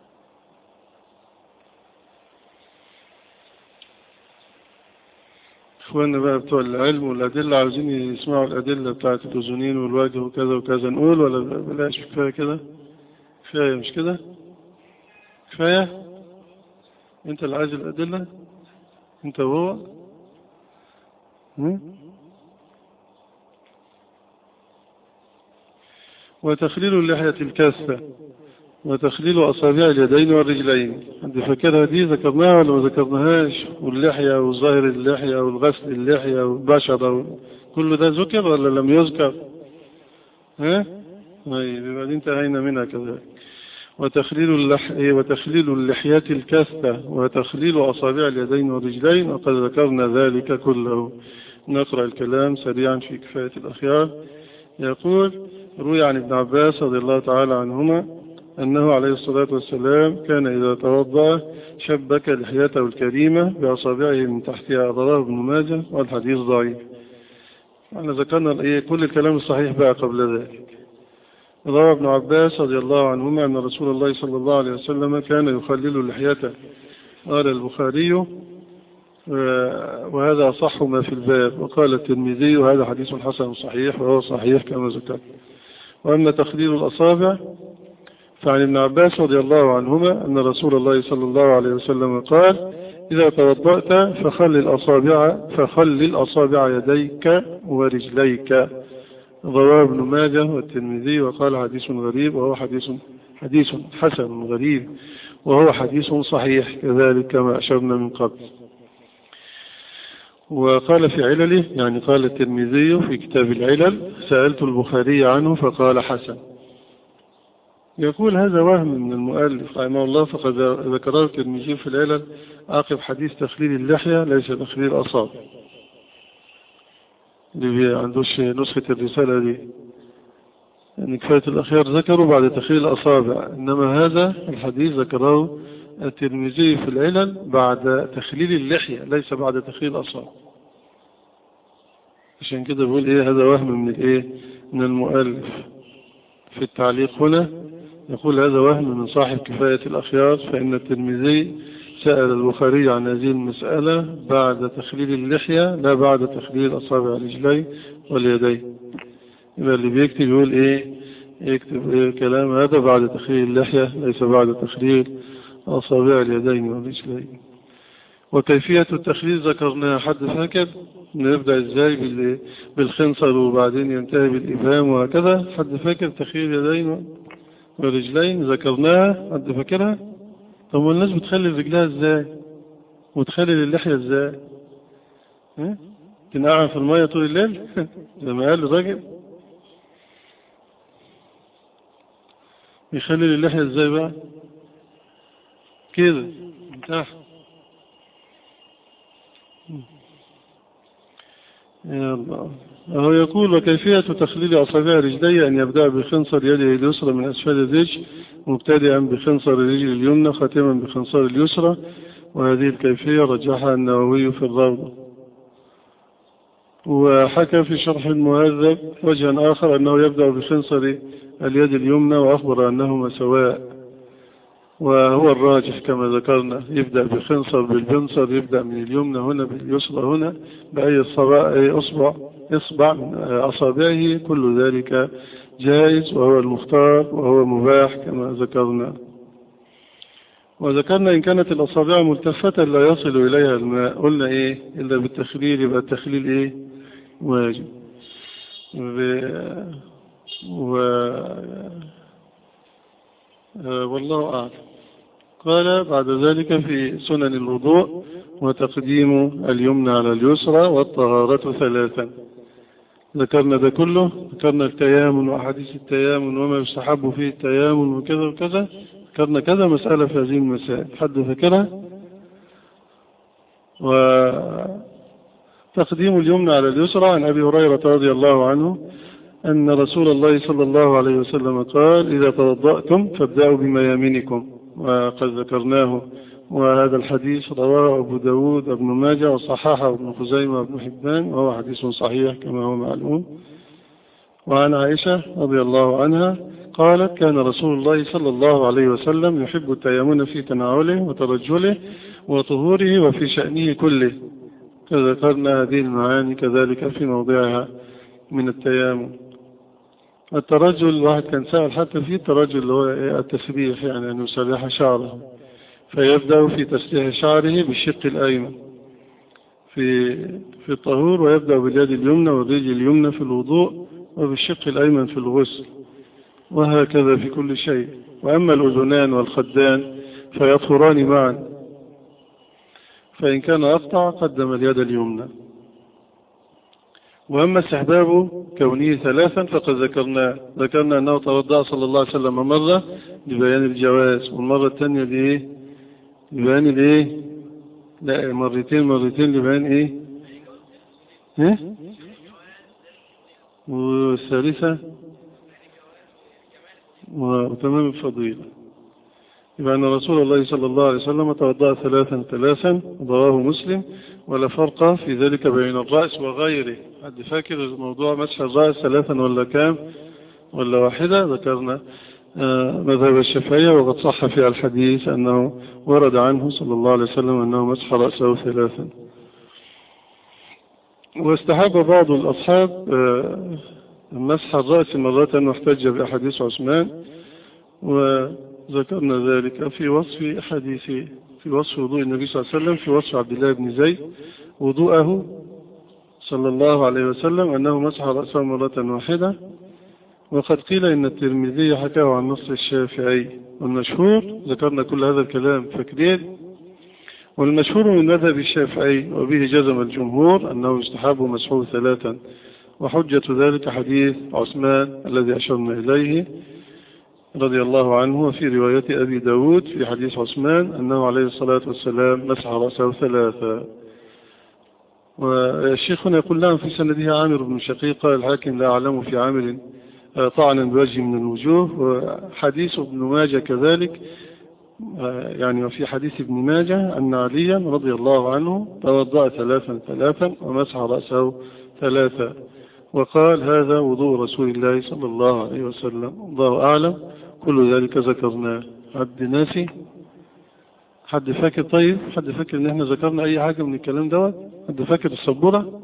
اخواننا بقى بتوع العلم والأدلة عاوزين يسمعوا الأدلة بتاعت الأذنين والوجه وكذا وكذا نقول ولا بلاش كفاية كده كفاية مش كده كفاية انت اللي عايز الأدلة انت وهو وتخليل اللحية الكاسة وتخليل أصابع اليدين والرجلين عندي فاكرها دي ذكرناها ولا ما ذكرناهاش واللحية وظاهر اللحية والغسل اللحية والبشرة كل ده ذكر ولا لم يذكر ها طيب يبقى دي انتهينا منها كذلك وتخليل, اللح... وتخليل اللحيات الكاثة وتخليل أصابع اليدين والرجلين وقد ذكرنا ذلك كله نقرأ الكلام سريعا في كفاية الأخيار يقول روي عن ابن عباس رضي الله تعالى عنهما أنه عليه الصلاة والسلام كان إذا توضأ شبك لحيته الكريمة بأصابعه من تحتها أضراه ابن ماجه والحديث ضعيف احنا ذكرنا كل الكلام الصحيح بقى قبل ذلك روى ابن عباس رضي الله عنهما أن رسول الله صلى الله عليه وسلم كان يخلل لحيته قال البخاري وهذا صح ما في الباب وقال الترمذي وهذا حديث حسن صحيح وهو صحيح كما ذكرت وأما تخليل الأصابع فعن ابن عباس رضي الله عنهما أن رسول الله صلى الله عليه وسلم قال إذا توضأت فخل الأصابع فخل الأصابع يديك ورجليك رواه ابن ماجه والترمذي وقال حديث غريب وهو حديث حديث حسن غريب وهو حديث صحيح كذلك كما أشرنا من قبل وقال في علله يعني قال الترمذي في كتاب العلل سألت البخاري عنه فقال حسن يقول هذا وهم من المؤلف رحمه الله فقد ذكره الترمذي في العلل عقب حديث تخليل اللحية ليس تخليل أصابع اللي عندوش نسخة الرسالة دي يعني كفاية الأخيار ذكروا بعد تخليل الأصابع إنما هذا الحديث ذكره الترمذي في العلل بعد تخليل اللحية ليس بعد تخليل الأصابع عشان كده بقول إيه هذا وهم من الإيه من المؤلف في التعليق هنا يقول هذا وهم من صاحب كفاية الأخيار فإن الترمذي سأل البخاري عن هذه المسألة بعد تخليل اللحية لا بعد تخليل أصابع الرجلين واليدين يبقى اللي بيكتب يقول إيه يكتب إيه الكلام هذا بعد تخليل اللحية ليس بعد تخليل أصابع اليدين والرجلين وكيفية التخليل ذكرناها حد فاكر نبدأ ازاي بالخنصر وبعدين ينتهي بالإبهام وهكذا حد فاكر تخليل اليدين والرجلين ذكرناها حد فاكرها طب والناس بتخلي رجلها ازاي وتخلي اللحية ازاي ها تنقعها في المية طول الليل زي ما قال الراجل يخلي اللحية ازاي بقى كده تحت يا الله هو يقول وكيفية تخليل أصابع رجلي أن يبدأ بخنصر يده اليسرى من أسفل الرجل مبتدئا بخنصر الرجل اليمنى خاتما بخنصر اليسرى وهذه الكيفية رجحها النووي في الروضة وحكى في شرح المهذب وجها آخر أنه يبدأ بخنصر اليد اليمنى وأخبر أنهما سواء وهو الراجح كما ذكرنا يبدأ بخنصر بالبنصر يبدأ من اليمنى هنا باليسرى هنا بأي أصبع إصبع من أصابعه كل ذلك جائز وهو المختار وهو مباح كما ذكرنا وذكرنا إن كانت الأصابع ملتفة لا يصل إليها الماء قلنا إيه إلا بالتخليل يبقى التخليل إيه واجب و... والله أعلم قال بعد ذلك في سنن الوضوء وتقديم اليمنى على اليسرى والطهارة ثلاثا ذكرنا ده كله ذكرنا التيامن وأحاديث التيامن وما يستحب فيه التيامن وكذا وكذا ذكرنا كذا مسألة في هذه المسائل حد فكرها وتقديم اليمنى على اليسرى عن أبي هريرة رضي الله عنه أن رسول الله صلى الله عليه وسلم قال إذا توضأتم فابدأوا بميامنكم وقد ذكرناه وهذا الحديث رواه أبو داود ابن ماجه وصححه ابن خزيمة وابن حبان وهو حديث صحيح كما هو معلوم وعن عائشة رضي الله عنها قالت كان رسول الله صلى الله عليه وسلم يحب التيمن في تناوله وترجله وطهوره وفي شأنه كله كذكرنا هذه المعاني كذلك في موضعها من التيامن الترجل الواحد كان سأل حتى في الترجل اللي هو التسبيح يعني أن يسرح شعره فيبدأ في تسريح شعره بالشق الأيمن في في الطهور ويبدأ باليد اليمنى والرجل اليمنى في الوضوء وبالشق الأيمن في الغسل وهكذا في كل شيء وأما الأذنان والخدان فيطهران معا فإن كان أقطع قدم اليد اليمنى وأما استحباب كونه ثلاثا فقد ذكرنا ذكرنا أنه توضأ صلى الله عليه وسلم مرة لبيان الجواز والمرة الثانية لإيه لبيان الإيه لا مرتين مرتين لبيان إيه إيه والثالثة وتمام الفضيلة يبقى أن رسول الله صلى الله عليه وسلم توضأ ثلاثا ثلاثا رواه مسلم ولا فرق في ذلك بين الرأس وغيره حد فاكر موضوع مسح الرأس ثلاثا ولا كام ولا واحدة ذكرنا مذهب الشافعية وقد صح في الحديث أنه ورد عنه صلى الله عليه وسلم أنه مسح رأسه ثلاثا واستحب بعض الأصحاب مسح الرأس مرة واحتج بأحاديث عثمان وذكرنا ذلك في وصف حديث في وصف وضوء النبي صلى الله عليه وسلم في وصف عبد الله بن زيد وضوءه صلى الله عليه وسلم أنه مسح رأسه مرة واحدة وقد قيل إن الترمذي حكاه عن نص الشافعي والمشهور ذكرنا كل هذا الكلام فاكرين والمشهور من مذهب الشافعي وبه جزم الجمهور أنه يستحب مسحوه ثلاثا وحجة ذلك حديث عثمان الذي أشرنا إليه رضي الله عنه وفي رواية أبي داود في حديث عثمان أنه عليه الصلاة والسلام مسح رأسه ثلاثا والشيخنا يقول لهم في سنده عامر بن شقيق الحاكم لا أعلم في عامر طعنا بوجه من الوجوه وحديث ابن ماجة كذلك يعني وفي حديث ابن ماجة أن عليا رضي الله عنه توضأ ثلاثا ثلاثا ومسح رأسه ثلاثا وقال هذا وضوء رسول الله صلى الله عليه وسلم الله أعلم كل ذلك ذكرناه حد ناسي حد فاكر طيب حد فاكر ان احنا ذكرنا اي حاجة من الكلام دوت حد فاكر السبورة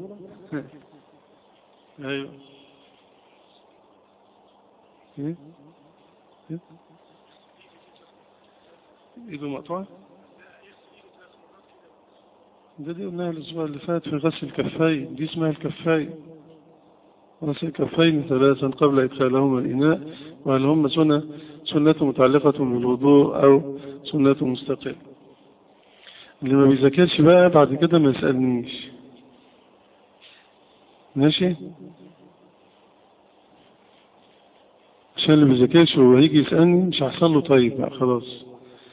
ايوه ايه ايه ايده مقطوعة ده دي قلناها الاسبوع اللي فات في غسل الكفاين دي اسمها الكفاين غسل الكفين ثلاثا قبل إدخالهما الإناء وهل هم سنة سنة متعلقة بالوضوء أو سنة مستقلة اللي ما بيذاكرش بقى بعد كده ما يسألنيش ماشي عشان اللي بيذاكرش وهيجي يسألني مش هيحصل له طيب بقى خلاص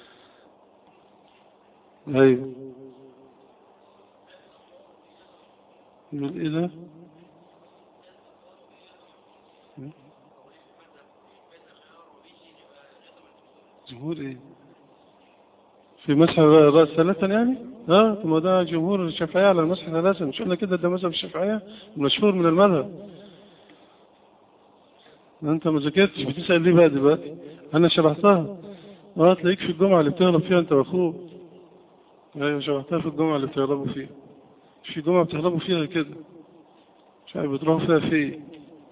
ايوه يقول ايه ده جمهور ايه في مسح الرأس ثلاثا يعني اه ثم ده جمهور الشافعية على المسح ثلاثا مش قلنا كده ده مذهب الشافعية مشهور من المذهب انت ما ذاكرتش بتسأل ليه بقى دلوقتي انا شرحتها اه تلاقيك في الجمعة اللي بتهرب فيها انت واخوك ايوه شرحتها في الجمعة اللي بتهربوا فيها مش في جمعة بتهربوا فيها كده مش عارف بتروحوا فيها فين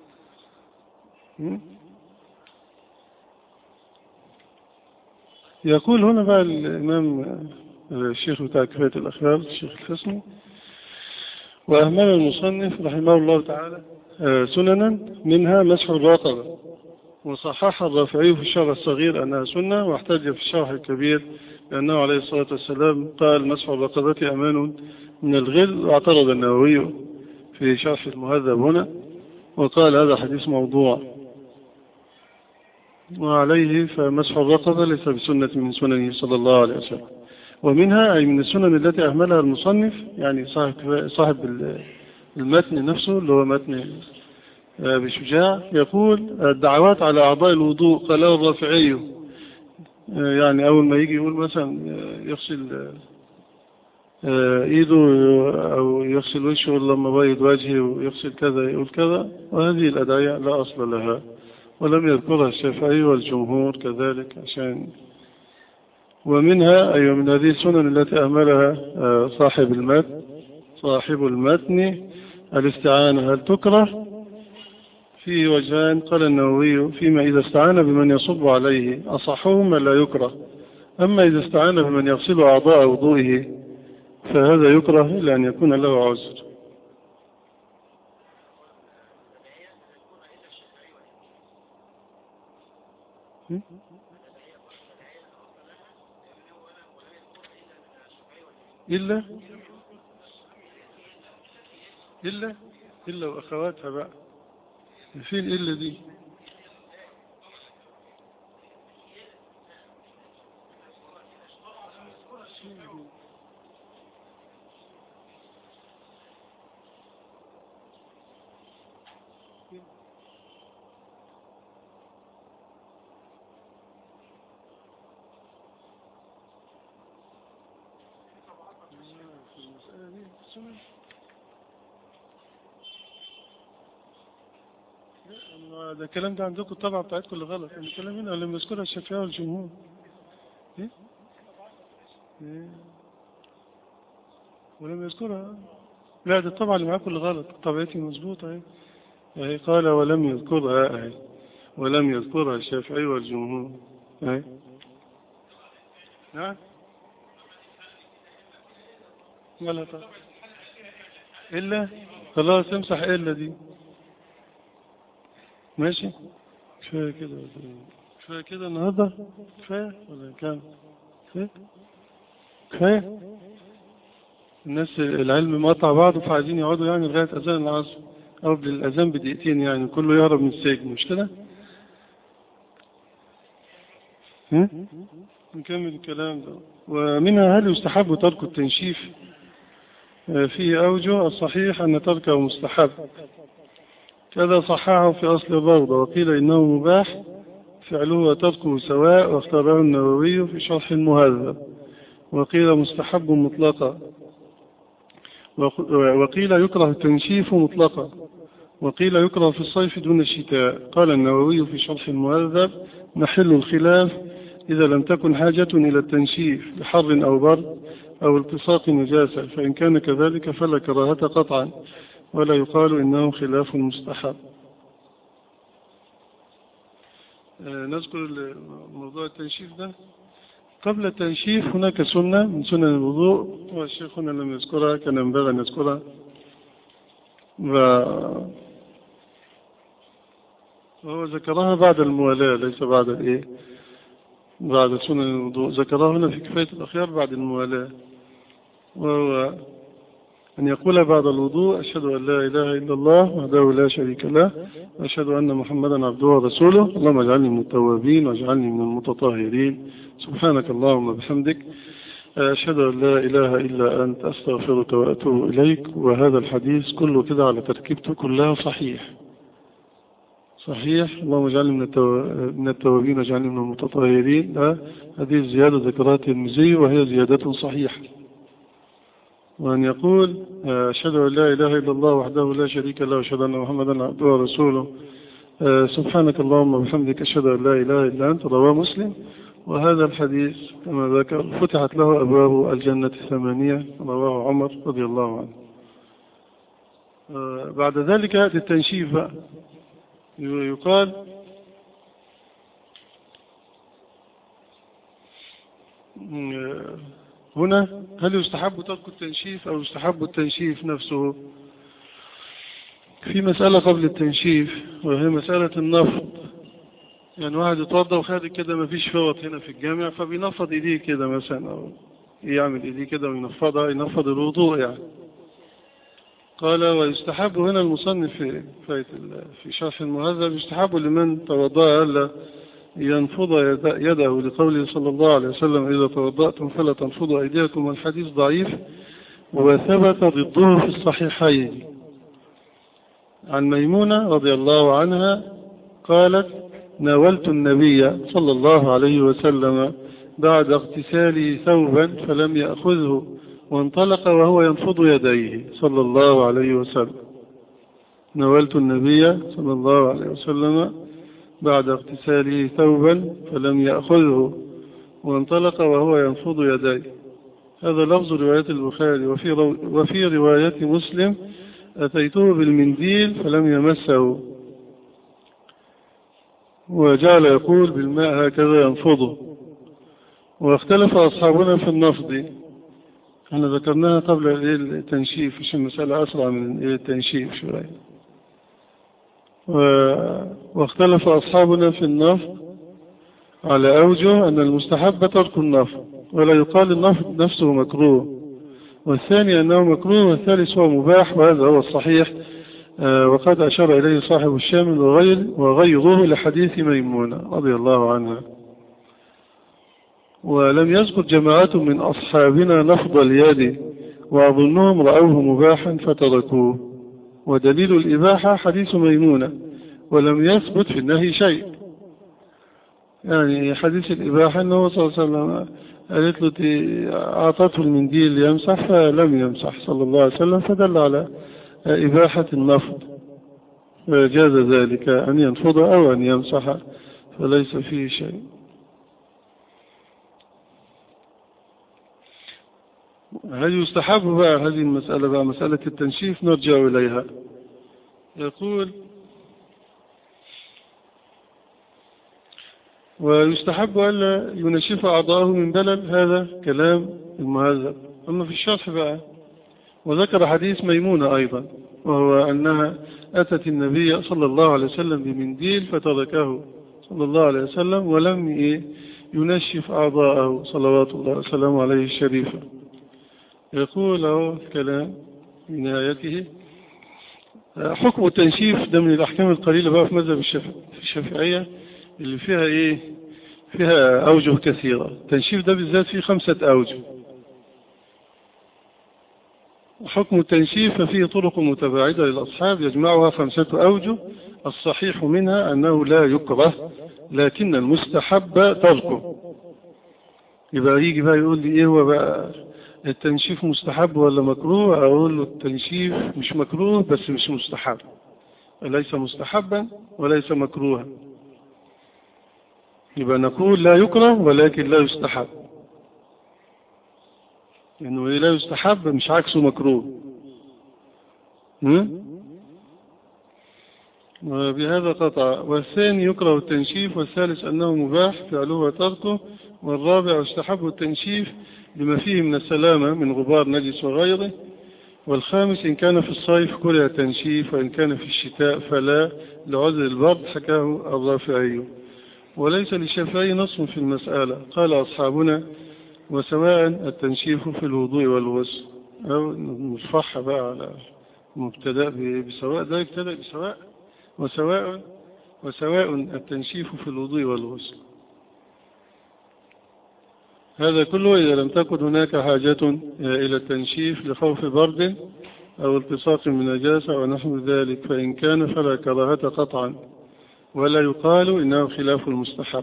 يقول هنا بقى الإمام الشيخ بتاع كفاية الأخبار الشيخ الحسني وأهمل المصنف رحمه الله تعالى سننا منها مسح الرقبة وصحح الرافعي في الشرح الصغير أنها سنة واحتج في الشرح الكبير لأنه عليه الصلاة والسلام قال مسح الرقبة أمان من الغل واعترض النووي في شرح المهذب هنا وقال هذا حديث موضوع وعليه فمسح الرقبة ليس بسنة من سننه صلى الله عليه وسلم ومنها أي من السنن التي أهملها المصنف يعني صاحب, صاحب المتن نفسه اللي هو متن بشجاع يقول الدعوات على أعضاء الوضوء قاله الرافعي يعني أول ما يجي يقول مثلا يغسل ايده او يغسل وجهه لما بيض وجهه ويغسل كذا يقول كذا وهذه الأدعية لا أصل لها ولم يذكرها الشافعي والجمهور كذلك عشان ومنها أي من هذه السنن التي أهملها صاحب المتن صاحب المتن الاستعانة هل تكره في وجهان قال النووي فيما إذا استعان بمن يصب عليه أصحهما لا يكره أما إذا استعان بمن يغسل أعضاء وضوئه فهذا يكره إلا أن يكون له عذر إلا إلا إلا وأخواتها بقى فين إلا دي ده الكلام ده عندكم الطبعة بتاعتكم اللي غلط يعني الكلام هنا لما يذكرها الشافعية والجمهور ايه ايه ولم يذكرها لا ده الطبعة اللي معاكم اللي غلط طبيعتي مظبوطة اهي اهي قال ولم يذكرها اهي ولم يذكرها الشافعي والجمهور اهي نعم ولا طبعا إلا خلاص امسح إلا دي ماشي كفاية كده كفاية كده النهاردة كفاية ولا كام كفاية كفاية الناس العلم مقطع بعضه فعايزين يقعدوا يعني لغاية أذان العصر أو قبل الأذان بدقيقتين يعني كله يهرب من السجن مش كده؟ نكمل الكلام ده ومنها هل يستحب ترك التنشيف فيه أوجه الصحيح أن تركه مستحب كذا صححه في أصل الروضة وقيل إنه مباح فعله وتركه سواء واختاره النووي في شرح المهذب وقيل مستحب مطلقا وقيل يكره التنشيف مطلقا وقيل يكره في الصيف دون الشتاء قال النووي في شرح المهذب محل الخلاف إذا لم تكن حاجة إلى التنشيف لحر أو برد أو التصاق نجاسة فإن كان كذلك فلا كراهة قطعا ولا يقال إنه خلاف مستحب نذكر موضوع التنشيف ده قبل التنشيف هناك سنة من سنن الوضوء والشيخ هنا لم يذكرها كان ينبغي أن يذكرها وهو ذكرها بعد الموالاة ليس بعد الإيه بعد سنن الوضوء ذكرها هنا في كفاية الأخيار بعد الموالاة وهو أن يقول بعد الوضوء أشهد أن لا إله إلا الله وحده لا شريك له وأشهد أن محمدا عبده ورسوله اللهم اجعلني من التوابين واجعلني من المتطهرين سبحانك اللهم بحمدك أشهد أن لا إله إلا أنت أستغفرك وأتوب إليك وهذا الحديث كله كده على تركيبته كلها صحيح صحيح اللهم اجعلني من من التوابين واجعلني من المتطهرين هذه الزيادة ذكرها الترمذي وهي زيادة صحيحة وأن يقول أشهد أن لا إله إلا الله وحده لا شريك له وأشهد أن محمدا عبده ورسوله سبحانك اللهم وبحمدك أشهد أن لا إله إلا أنت رواه مسلم وهذا الحديث كما ذكر فتحت له أبواب الجنة الثمانية رواه عمر رضي الله عنه بعد ذلك يأتي التنشيف بقى يقال هنا هل يستحب ترك التنشيف أو يستحب التنشيف نفسه في مسألة قبل التنشيف وهي مسألة النفض يعني واحد يتوضى وخارج كده ما فيش فوط هنا في الجامع فبينفض ايديه كده مثلا أو يعمل ايديه كده وينفضها ينفض الوضوء يعني قال ويستحب هنا المصنف في في شرح المهذب يستحب لمن توضأ ألا ينفض يده لقوله صلى الله عليه وسلم إذا توضأتم فلا تنفضوا أيديكم والحديث ضعيف وثبت ضده في الصحيحين عن ميمونة رضي الله عنها قالت ناولت النبي صلى الله عليه وسلم بعد اغتساله ثوبا فلم يأخذه وانطلق وهو ينفض يديه صلى الله عليه وسلم ناولت النبي صلى الله عليه وسلم بعد اغتساله ثوبا فلم يأخذه وانطلق وهو ينفض يديه هذا لفظ رواية البخاري وفي, رو وفي رواية مسلم أتيته بالمنديل فلم يمسه وجعل يقول بالماء هكذا ينفضه واختلف أصحابنا في النفض احنا ذكرناها قبل التنشيف عشان المسألة أسرع من التنشيف شوية واختلف أصحابنا في النفض على أوجه أن المستحب ترك النفض ولا يقال النفض نفسه مكروه والثاني أنه مكروه والثالث هو مباح وهذا هو الصحيح آه، وقد أشار إليه صاحب الشامل وغير وغيره لحديث ميمونة رضي الله عنها ولم يذكر جماعة من أصحابنا لفظ اليد وأظنهم رأوه مباحا فتركوه ودليل الإباحة حديث ميمونة ولم يثبت في النهي شيء يعني حديث الإباحة أنه صلى الله عليه وسلم قالت له أعطته المنديل ليمسح فلم يمسح صلى الله عليه وسلم فدل على إباحة النفض فجاز ذلك أن ينفض أو أن يمسح فليس فيه شيء هل يستحب بقى هذه المسألة بقى مسألة التنشيف نرجع إليها يقول ويستحب ألا ينشف أعضاءه من بلل هذا كلام المهذب أما في الشرح بقى وذكر حديث ميمونة أيضا وهو أنها أتت النبي صلى الله عليه وسلم بمنديل فتركه صلى الله عليه وسلم ولم ينشف أعضاءه صلوات الله وسلامه عليه الشريفة يقول له الكلام في نهايته حكم التنشيف ده من الأحكام القليلة بقى في مذهب الشافعية اللي فيها إيه فيها أوجه كثيرة التنشيف ده بالذات فيه خمسة أوجه حكم التنشيف ففيه طرق متباعدة للأصحاب يجمعها خمسة أوجه الصحيح منها أنه لا يكره لكن المستحب تركه يبقى يجي بقى يقول لي إيه هو بقى التنشيف مستحب ولا مكروه أقول له التنشيف مش مكروه بس مش مستحب ليس مستحبا وليس مكروها يبقى نقول لا يكره ولكن لا يستحب لأنه لا يستحب مش عكسه مكروه وبهذا قطع والثاني يكره التنشيف والثالث أنه مباح فعله وتركه والرابع يستحب التنشيف لما فيه من السلامة من غبار نجس وغيره والخامس إن كان في الصيف كره التنشيف وإن كان في الشتاء فلا لعذر البرد حكاه الرافعي وليس للشافعي نص في المسألة قال أصحابنا وسواء التنشيف في الوضوء والغسل أو نصفح بقى على مبتدأ بسواء ده يبتدأ بسواء وسواء وسواء التنشيف في الوضوء والغسل هذا كله إذا لم تكن هناك حاجة إلى التنشيف لخوف برد أو التصاق من نجاسة ونحو ذلك فإن كان فلا كراهة قطعا ولا يقال إنه خلاف المستحب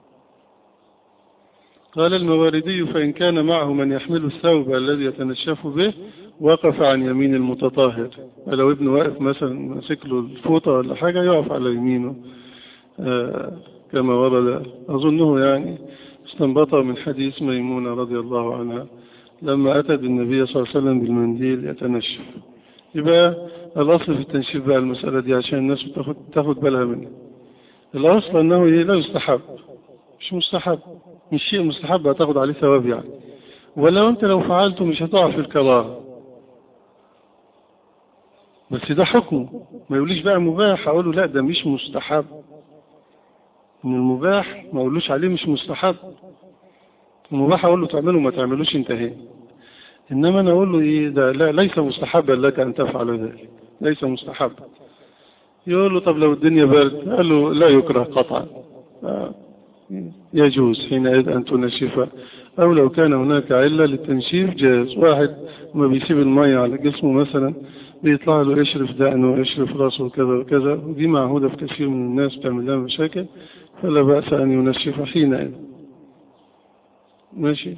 قال المواردي فإن كان معه من يحمل الثوب الذي يتنشف به وقف عن يمين المتطهر لو ابنه واقف مثلا ماسك له الفوطة ولا حاجة يقف على يمينه آه كما ورد أظنه يعني استنبط من حديث ميمونة رضي الله عنها لما أتت النبي صلى الله عليه وسلم بالمنديل يتنشف يبقى الأصل في التنشيف بقى المسألة دي عشان الناس تاخد, تاخد بالها منه الأصل أنه لا يستحب مش مستحب مش شيء مستحب هتاخد عليه ثواب يعني ولو أنت لو فعلته مش هتقع في الكراهة بس ده حكمه ما يقوليش بقى مباح أقوله لا ده مش مستحب من المباح ما أقولوش عليه مش مستحب المباح أقول له تعمله ما تعملوش انتهي إنما أنا أقول له إيه ده لا ليس مستحبا لك أن تفعل ذلك ليس مستحب يقول له طب لو الدنيا برد قال له لا يكره قطعا يجوز حينئذ أن تنشف أو لو كان هناك علة للتنشيف جاز واحد ما بيسيب المية على جسمه مثلا بيطلع له يشرف دقنه ويشرف راسه وكذا وكذا ودي معهودة في كثير من الناس بتعمل لها مشاكل فلا بأس أن ينشف حينئذ ماشي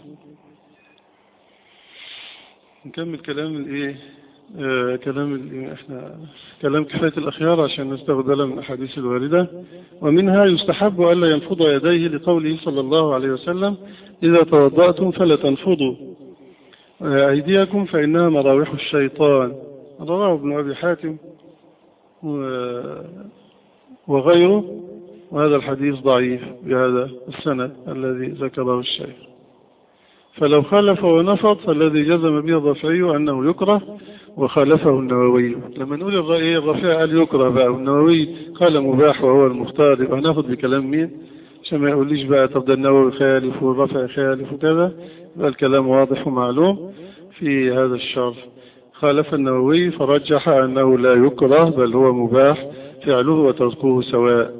نكمل كلام الايه آه كلام احنا كلام كفاية الأخيار عشان نستغدل من الأحاديث الواردة ومنها يستحب ألا ينفض يديه لقوله صلى الله عليه وسلم إذا توضأتم فلا تنفضوا أيديكم فإنها مراوح الشيطان رواه ابن أبي حاتم وغيره وهذا الحديث ضعيف بهذا السند الذي ذكره الشيخ فلو خالف ونفض فالذي جزم به الرافعي أنه يكره وخالفه النووي لما نقول الرأي الرافعي قال يكره بقى والنووي قال مباح وهو المختار يبقى ناخد بكلام مين عشان ما يقوليش بقى طب ده النووي خالف والرافع خالف وكذا يبقى الكلام واضح ومعلوم في هذا الشرح خالف النووي فرجح أنه لا يكره بل هو مباح فعله وتركه سواء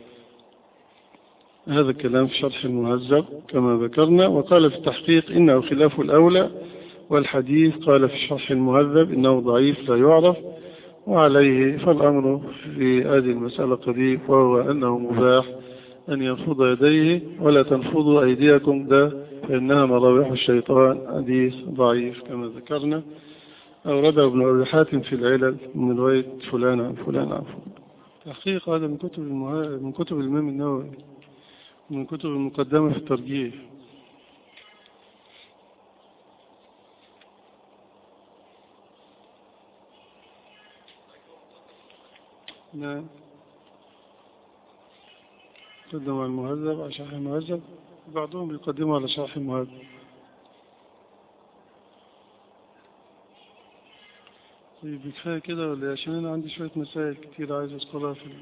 هذا الكلام في شرح المهذب كما ذكرنا وقال في التحقيق إنه خلاف الأولى والحديث قال في شرح المهذب إنه ضعيف لا يعرف وعليه فالأمر في هذه المسألة قريب وهو أنه مباح أن ينفض يديه ولا تنفضوا أيديكم ده فإنها مراوح الشيطان حديث ضعيف كما ذكرنا أورده ابن أبي حاتم في العلل من رواية فلان عن فلان عن فلان تحقيق هذا من كتب المها... من كتب الإمام النووي من كتب المقدمة في الترجيح نعم قدم على المهذب على شرح المهذب بعضهم يقدمه على شرح المهذب طيب كفاية كده ولا إيه؟ عشان أنا عندي شوية مسائل كتير عايز أذكرها في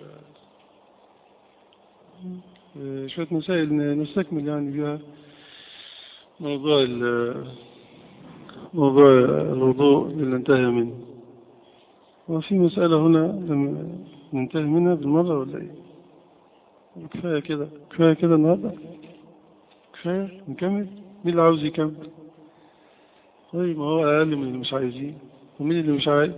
ال شوية مسائل نستكمل يعني بها موضوع موضوع الوضوء اللي انتهى منه وفي مسألة هنا لم ننتهي منها بالمرة ولا ايه كفاية كده كفاية كده النهاردة كفاية نكمل مين اللي عاوز يكمل طيب ما هو أقل من اللي مش عايزين ومين اللي مش عايز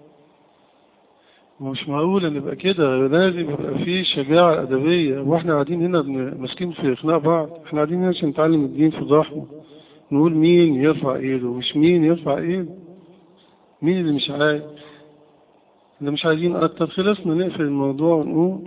مش معقول ان يبقى كده لازم يبقى في شجاعة أدبية واحنا قاعدين هنا ماسكين في إخناق بعض احنا قاعدين هنا عشان نتعلم الدين في الرحمة نقول مين يرفع ايده مش مين يرفع ايده مين اللي مش عايز اللي مش عايزين أكتر خلصنا نقفل الموضوع ونقول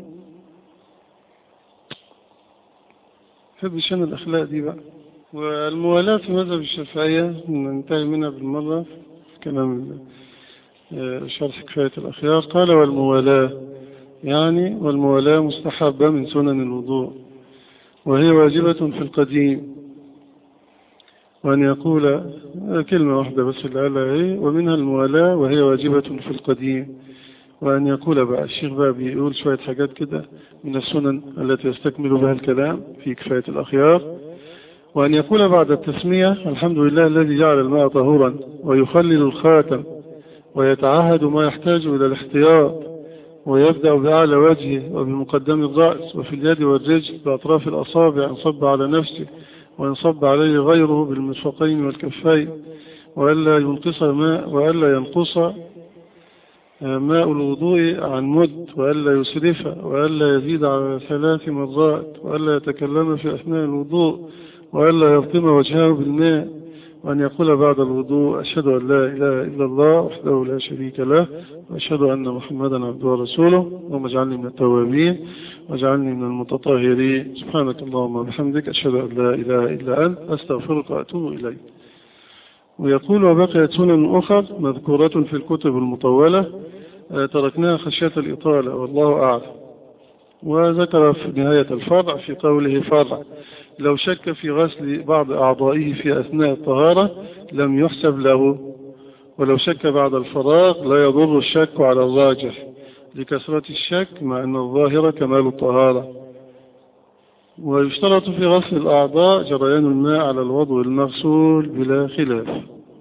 حبش أنا الأخلاق دي بقى والموالاة في مذهب الشافعية ننتهي منها بالمرة في كلام شرح كفاية الأخيار قال والموالاة يعني والموالاة مستحبة من سنن الوضوء وهي واجبة في القديم وأن يقول كلمة واحدة بس اللي قالها ايه ومنها الموالاة وهي واجبة في القديم وأن يقول بقى الشيخ بقى بيقول شوية حاجات كده من السنن التي يستكمل بها الكلام في كفاية الأخيار وأن يقول بعد التسمية الحمد لله الذي جعل الماء طهورا ويخلل الخاتم ويتعهد ما يحتاج إلى الاحتياط ويبدأ بأعلى وجهه وبمقدم الرأس وفي اليد والرجل بأطراف الأصابع إن صب على نفسه وإن صب عليه غيره بالمرفقين والكفين وألا ينقص ماء وألا ينقص ماء الوضوء عن مد وألا يسرف وألا يزيد على ثلاث مرات وألا يتكلم في أثناء الوضوء وألا يرطم وجهه بالماء وأن يقول بعد الوضوء أشهد أن لا إله إلا الله وحده لا شريك له وأشهد أن محمدا عبده ورسوله اللهم اجعلني من التوابين واجعلني من المتطهرين سبحانك اللهم وبحمدك أشهد أن لا إله إلا أنت أستغفرك وأتوب إليك ويقول وبقيت سنن أخر مذكورة في الكتب المطولة تركناها خشية الإطالة والله أعلم وذكر في نهاية الفرع في قوله فرع لو شك في غسل بعض أعضائه في أثناء الطهارة لم يحسب له ولو شك بعد الفراغ لا يضر الشك على الراجح لكثرة الشك مع أن الظاهر كمال الطهارة ويشترط في غسل الأعضاء جريان الماء على الوضوء المغسول بلا خلاف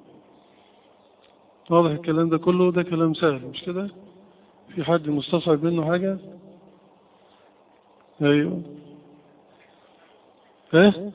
واضح الكلام ده كله ده كلام سهل مش كده في حد مستصعب منه حاجة ايوه ايه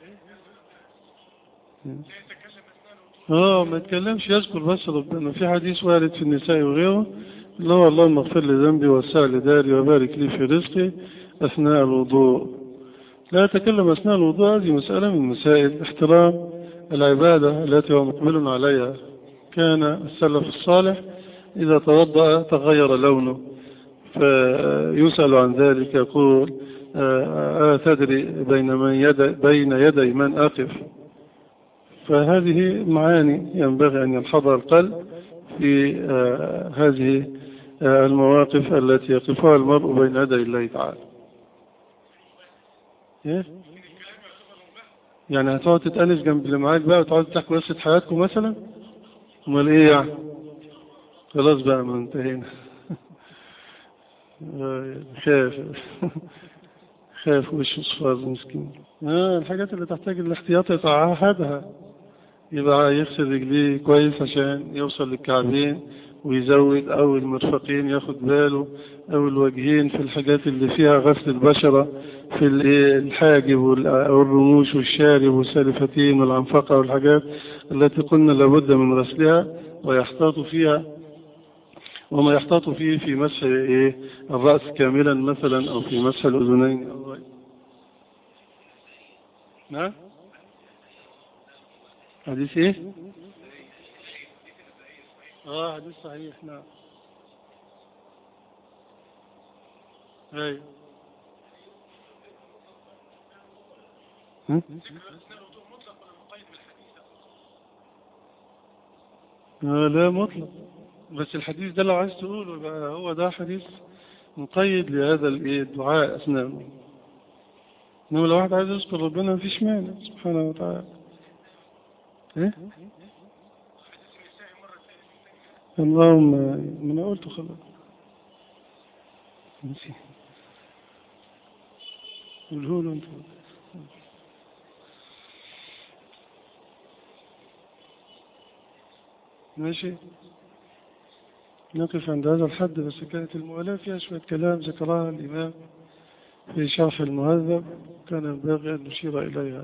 اه ما يتكلمش يذكر بس ربنا في حديث وارد في النساء وغيره اللي هو اللهم اغفر لي ذنبي وسع لي داري وبارك لي في رزقي اثناء الوضوء لا يتكلم اثناء الوضوء هذه مسألة من مسائل احترام العبادة التي هو مقبل عليها كان السلف الصالح إذا توضأ تغير لونه فيسأل عن ذلك يقول أتدري بين, من يدي بين يدي من أقف فهذه معاني ينبغي أن ينحضر القلب في هذه المواقف التي يقفها المرء بين يدي الله تعالى إيه؟ يعني هتقعد تتأنس جنب اللي معاك بقى وتقعد تحكي قصة حياتكم مثلا امال ايه يعني خلاص بقى ما انتهينا خاف خاف وش اصفار مسكين آه الحاجات اللي تحتاج الاحتياط يتعهدها يبقى يغسل رجليه كويس عشان يوصل للكعبين ويزود أو المرفقين ياخد باله أو الوجهين في الحاجات اللي فيها غسل البشرة في الحاجب والرموش والشارب والسالفتين والعنفقة والحاجات التي قلنا لابد من غسلها ويحتاط فيها وما يحتاط فيه في مسح إيه الرأس كاملا مثلا أو في مسح الأذنين أو نعم حديث إيه اه حديث صحيح نعم ايوه آه لا مطلق بس الحديث ده لو عايز تقوله يبقى هو ده حديث مقيد لهذا الدعاء أثناء إنما لو واحد عايز يذكر ربنا مفيش مانع سبحانه وتعالى إيه؟ اللهم ما انا قلته خلاص نسي قوله له انت ماشي نقف عند هذا الحد بس كانت الموالاة فيها شوية كلام ذكرها الإمام في شرح المهذب كان ينبغي أن نشير إليها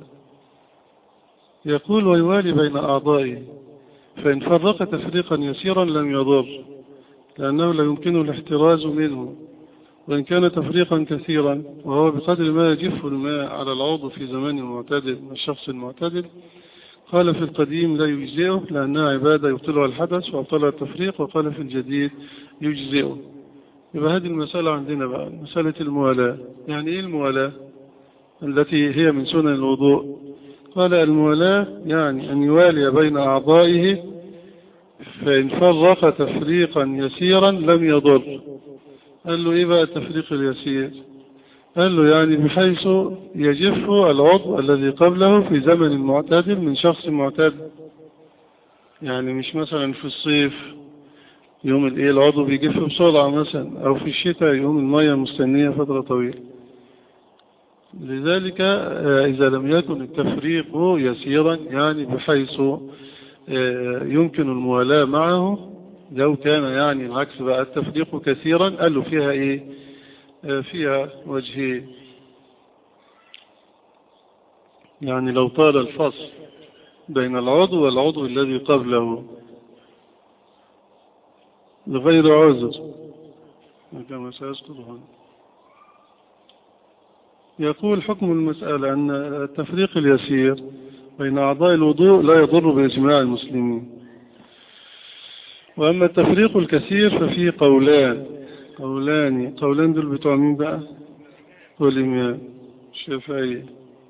يقول ويوالي بين أعضائه فإن فرق تفريقا يسيرا لم يضر لأنه لا يمكن الاحتراز منه وإن كان تفريقا كثيرا وهو بقدر ما يجف الماء على العضو في زمان معتدل من الشخص المعتدل قال في القديم لا يجزئه لأنها عبادة يبطلها الحدث وأبطلها التفريق وقال في الجديد يجزئه يبقى هذه المسألة عندنا بقى مسألة الموالاة يعني إيه الموالاة التي هي من سنن الوضوء قال الموالاة يعني أن يوالي بين أعضائه فإن فرق تفريقا يسيرا لم يضر قال له إيه بقى التفريق اليسير قال له يعني بحيث يجف العضو الذي قبله في زمن معتدل من شخص معتدل يعني مش مثلا في الصيف يوم الايه العضو بيجف بسرعة مثلا او في الشتاء يوم المية مستنية فترة طويلة لذلك إذا لم يكن التفريق يسيرا يعني بحيث يمكن الموالاة معه لو كان يعني العكس بقى التفريق كثيرا قال له فيها ايه فيها وجهين يعني لو طال الفصل بين العضو والعضو الذي قبله لغير عذر كما سيذكر هنا يقول حكم المسألة أن التفريق اليسير بين أعضاء الوضوء لا يضر بإجماع المسلمين وأما التفريق الكثير ففيه قولان قولان قولان دول بتوع مين بقى والإمام الشافعي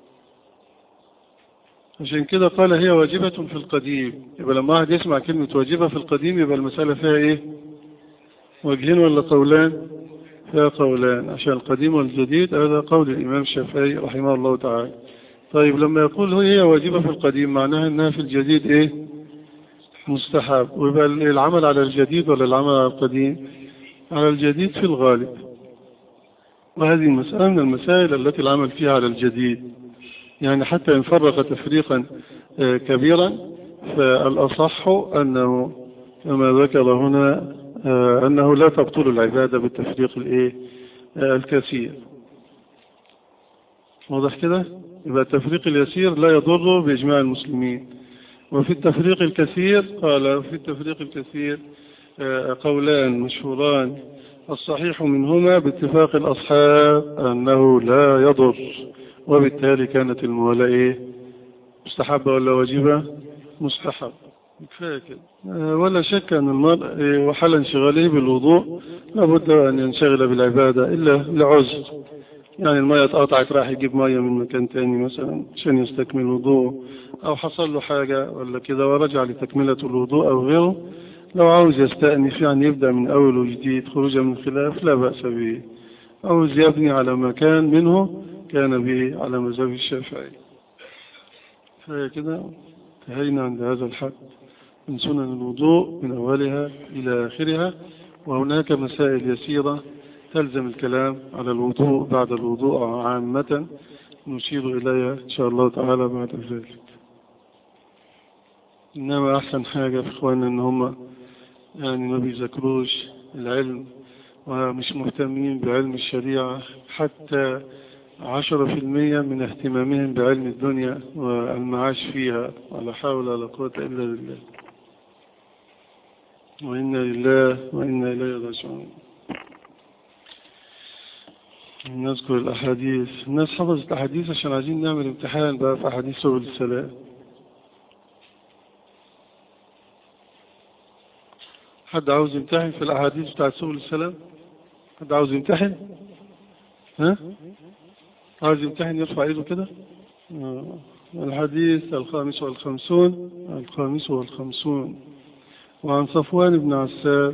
عشان كده قال هي واجبة في القديم يبقى لما واحد يسمع كلمة واجبة في القديم يبقى المسألة فيها ايه وجهين ولا قولان فيها قولان عشان القديم والجديد هذا قول الإمام الشافعي رحمه الله تعالى طيب لما يقول هي واجبة في القديم معناها انها في الجديد ايه مستحب ويبقى العمل على الجديد ولا العمل على القديم على الجديد في الغالب وهذه المسألة من المسائل التي العمل فيها على الجديد يعني حتى إن فرق تفريقا كبيرا فالأصح أنه كما ذكر هنا أنه لا تبطل العبادة بالتفريق الإيه الكثير واضح كده يبقى التفريق اليسير لا يضر بإجماع المسلمين وفي التفريق الكثير قال في التفريق الكثير قولان مشهوران الصحيح منهما باتفاق الأصحاب أنه لا يضر وبالتالي كانت الموالاة إيه مستحبة ولا واجبة مستحب كفاية كده ولا شك أن المرء وحال انشغاله بالوضوء لابد أن ينشغل بالعبادة إلا لعذر يعني المية اتقطعت راح يجيب مية من مكان تاني مثلا عشان يستكمل الوضوء أو حصل له حاجة ولا كده ورجع لتكملة الوضوء أو غيره لو عاوز يستأنف يعني يبدأ من أول وجديد خروجا من خلاف لا بأس به عاوز يبني على مكان منه كان به على مذهب الشافعي فهي كده انتهينا عند هذا الحد من سنن الوضوء من أولها إلى آخرها وهناك مسائل يسيرة تلزم الكلام على الوضوء بعد الوضوء عامة نشير إليها إن شاء الله تعالى بعد ذلك إنما أحسن حاجة في إخواننا إن هم يعني ما بيذاكروش العلم ومش مهتمين بعلم الشريعة حتى عشرة في المية من اهتمامهم بعلم الدنيا والمعاش فيها ولا حول ولا قوة إلا بالله وإنا لله وإنا إليه راجعون نذكر الأحاديث الناس حفظت الأحاديث عشان عايزين نعمل امتحان بقى في أحاديث سبل السلام حد عاوز يمتحن في الأحاديث بتاعت سبل السلام حد عاوز يمتحن ها عاوز يمتحن يرفع ايده كده آه. الحديث الخامس والخمسون الخامس والخمسون وعن صفوان بن عسال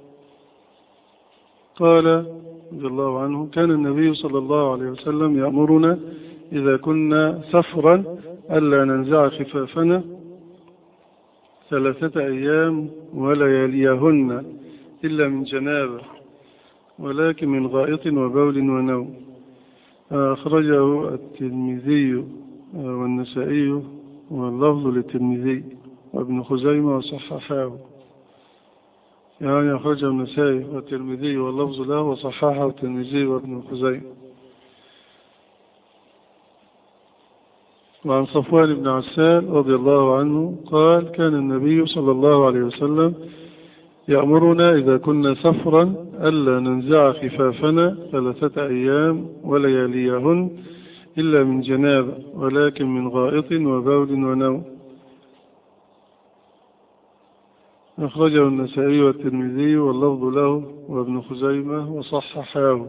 قال رضي الله عنه كان النبي صلى الله عليه وسلم يأمرنا إذا كنا سفرا ألا ننزع خفافنا ثلاثة أيام ولياليهن إلا من جنابة ولكن من غائط وبول ونوم أخرجه الترمذي والنسائي واللفظ للترمذي وابن خزيمة وصححاه يعني أخرجه النسائي والترمذي واللفظ له وصححه الترمذي وابن خزيمة وعن صفوان بن عسال رضي الله عنه قال كان النبي صلى الله عليه وسلم يأمرنا إذا كنا سفرا ألا ننزع خفافنا ثلاثة أيام ولياليهن إلا من جنابة ولكن من غائط وبول ونوم أخرجه النسائي والترمذي واللفظ له وابن خزيمة وصححاه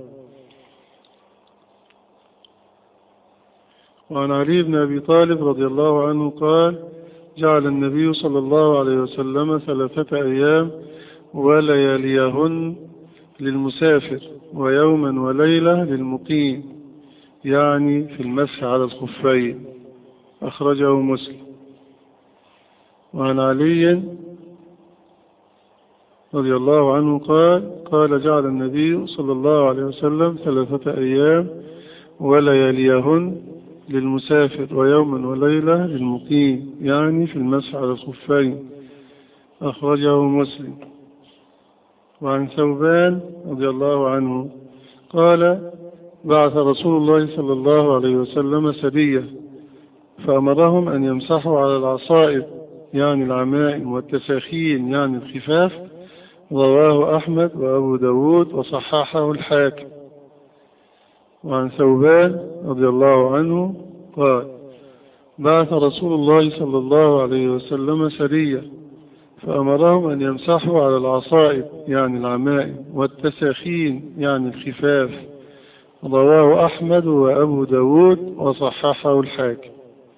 وعن علي بن أبي طالب رضي الله عنه قال جعل النبي صلى الله عليه وسلم ثلاثة أيام ولياليهن للمسافر ويوما وليلة للمقيم يعني في المسح على الخفين أخرجه مسلم وعن علي رضي الله عنه قال قال جعل النبي صلى الله عليه وسلم ثلاثة أيام ولياليهن للمسافر ويوما وليلة للمقيم يعني في المسح على الخفين أخرجه مسلم وعن ثوبان رضي الله عنه قال بعث رسول الله صلى الله عليه وسلم سرية فأمرهم أن يمسحوا على العصائب يعني العمائم والتساخين يعني الخفاف رواه أحمد وأبو داود وصححه الحاكم وعن ثوبان رضي الله عنه قال بعث رسول الله صلى الله عليه وسلم سرية فأمرهم أن يمسحوا على العصائب يعني العمائم والتساخين يعني الخفاف رواه أحمد وأبو داود وصححه الحاكم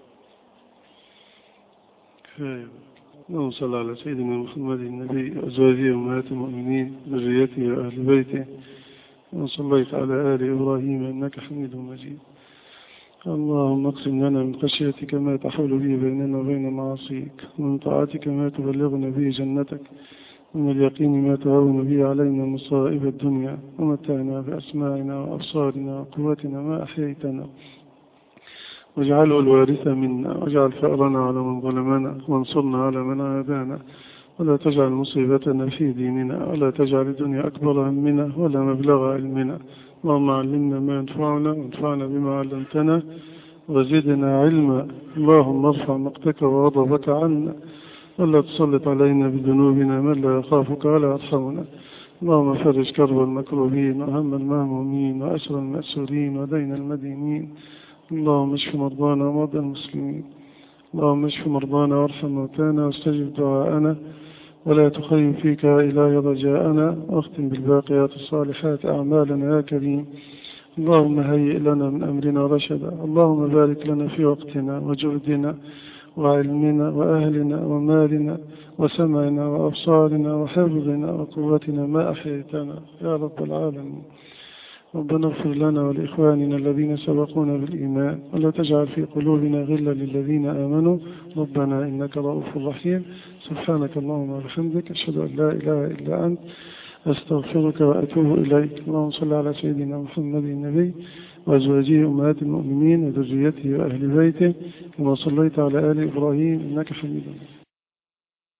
اللهم صل على سيدنا محمد النبي وأزواجه أمهات المؤمنين ذريته وأهل بيته وصليت على آل إبراهيم إنك حميد مجيد اللهم اقسم لنا من خشيتك ما تحول به بيننا وبين معاصيك ومن طاعتك ما تبلغنا به جنتك ومن اليقين ما تهون به علينا مصائب الدنيا ومتعنا بأسماعنا وأبصارنا وقوتنا ما أحييتنا واجعله الوارث منا واجعل فأرنا على من ظلمنا وانصرنا على من عادانا ولا تجعل مصيبتنا في ديننا ولا تجعل الدنيا أكبر همنا ولا مبلغ علمنا اللهم علمنا ما ينفعنا وانفعنا بما علمتنا وزدنا علما اللهم ارفع مقتك وغضبك عنا ولا تسلط علينا بذنوبنا من لا يخافك ولا يرحمنا اللهم فرج كرب المكروبين وهم المهمومين وأسر المأسورين ودين المدينين اللهم اشف مرضانا ومرضى المسلمين اللهم اشف مرضانا وارحم موتانا واستجب دعاءنا ولا تخيب فيك إلهي رجاءنا واختم بالباقيات الصالحات أعمالنا يا كريم اللهم هيئ لنا من أمرنا رشدا اللهم بارك لنا في وقتنا وجهدنا وعلمنا وأهلنا ومالنا وسمعنا وأبصارنا وحفظنا وقوتنا ما أحييتنا يا رب العالمين ربنا اغفر لنا ولإخواننا الذين سبقونا بالإيمان ولا تجعل في قلوبنا غلا للذين آمنوا ربنا إنك رؤوف رحيم سبحانك اللهم وبحمدك أشهد أن لا إله إلا أنت أستغفرك وأتوب إليك اللهم صل على سيدنا محمد النبي وأزواجه أمهات المؤمنين وذريته وأهل بيته كما صليت على آل إبراهيم إنك حميد مجيد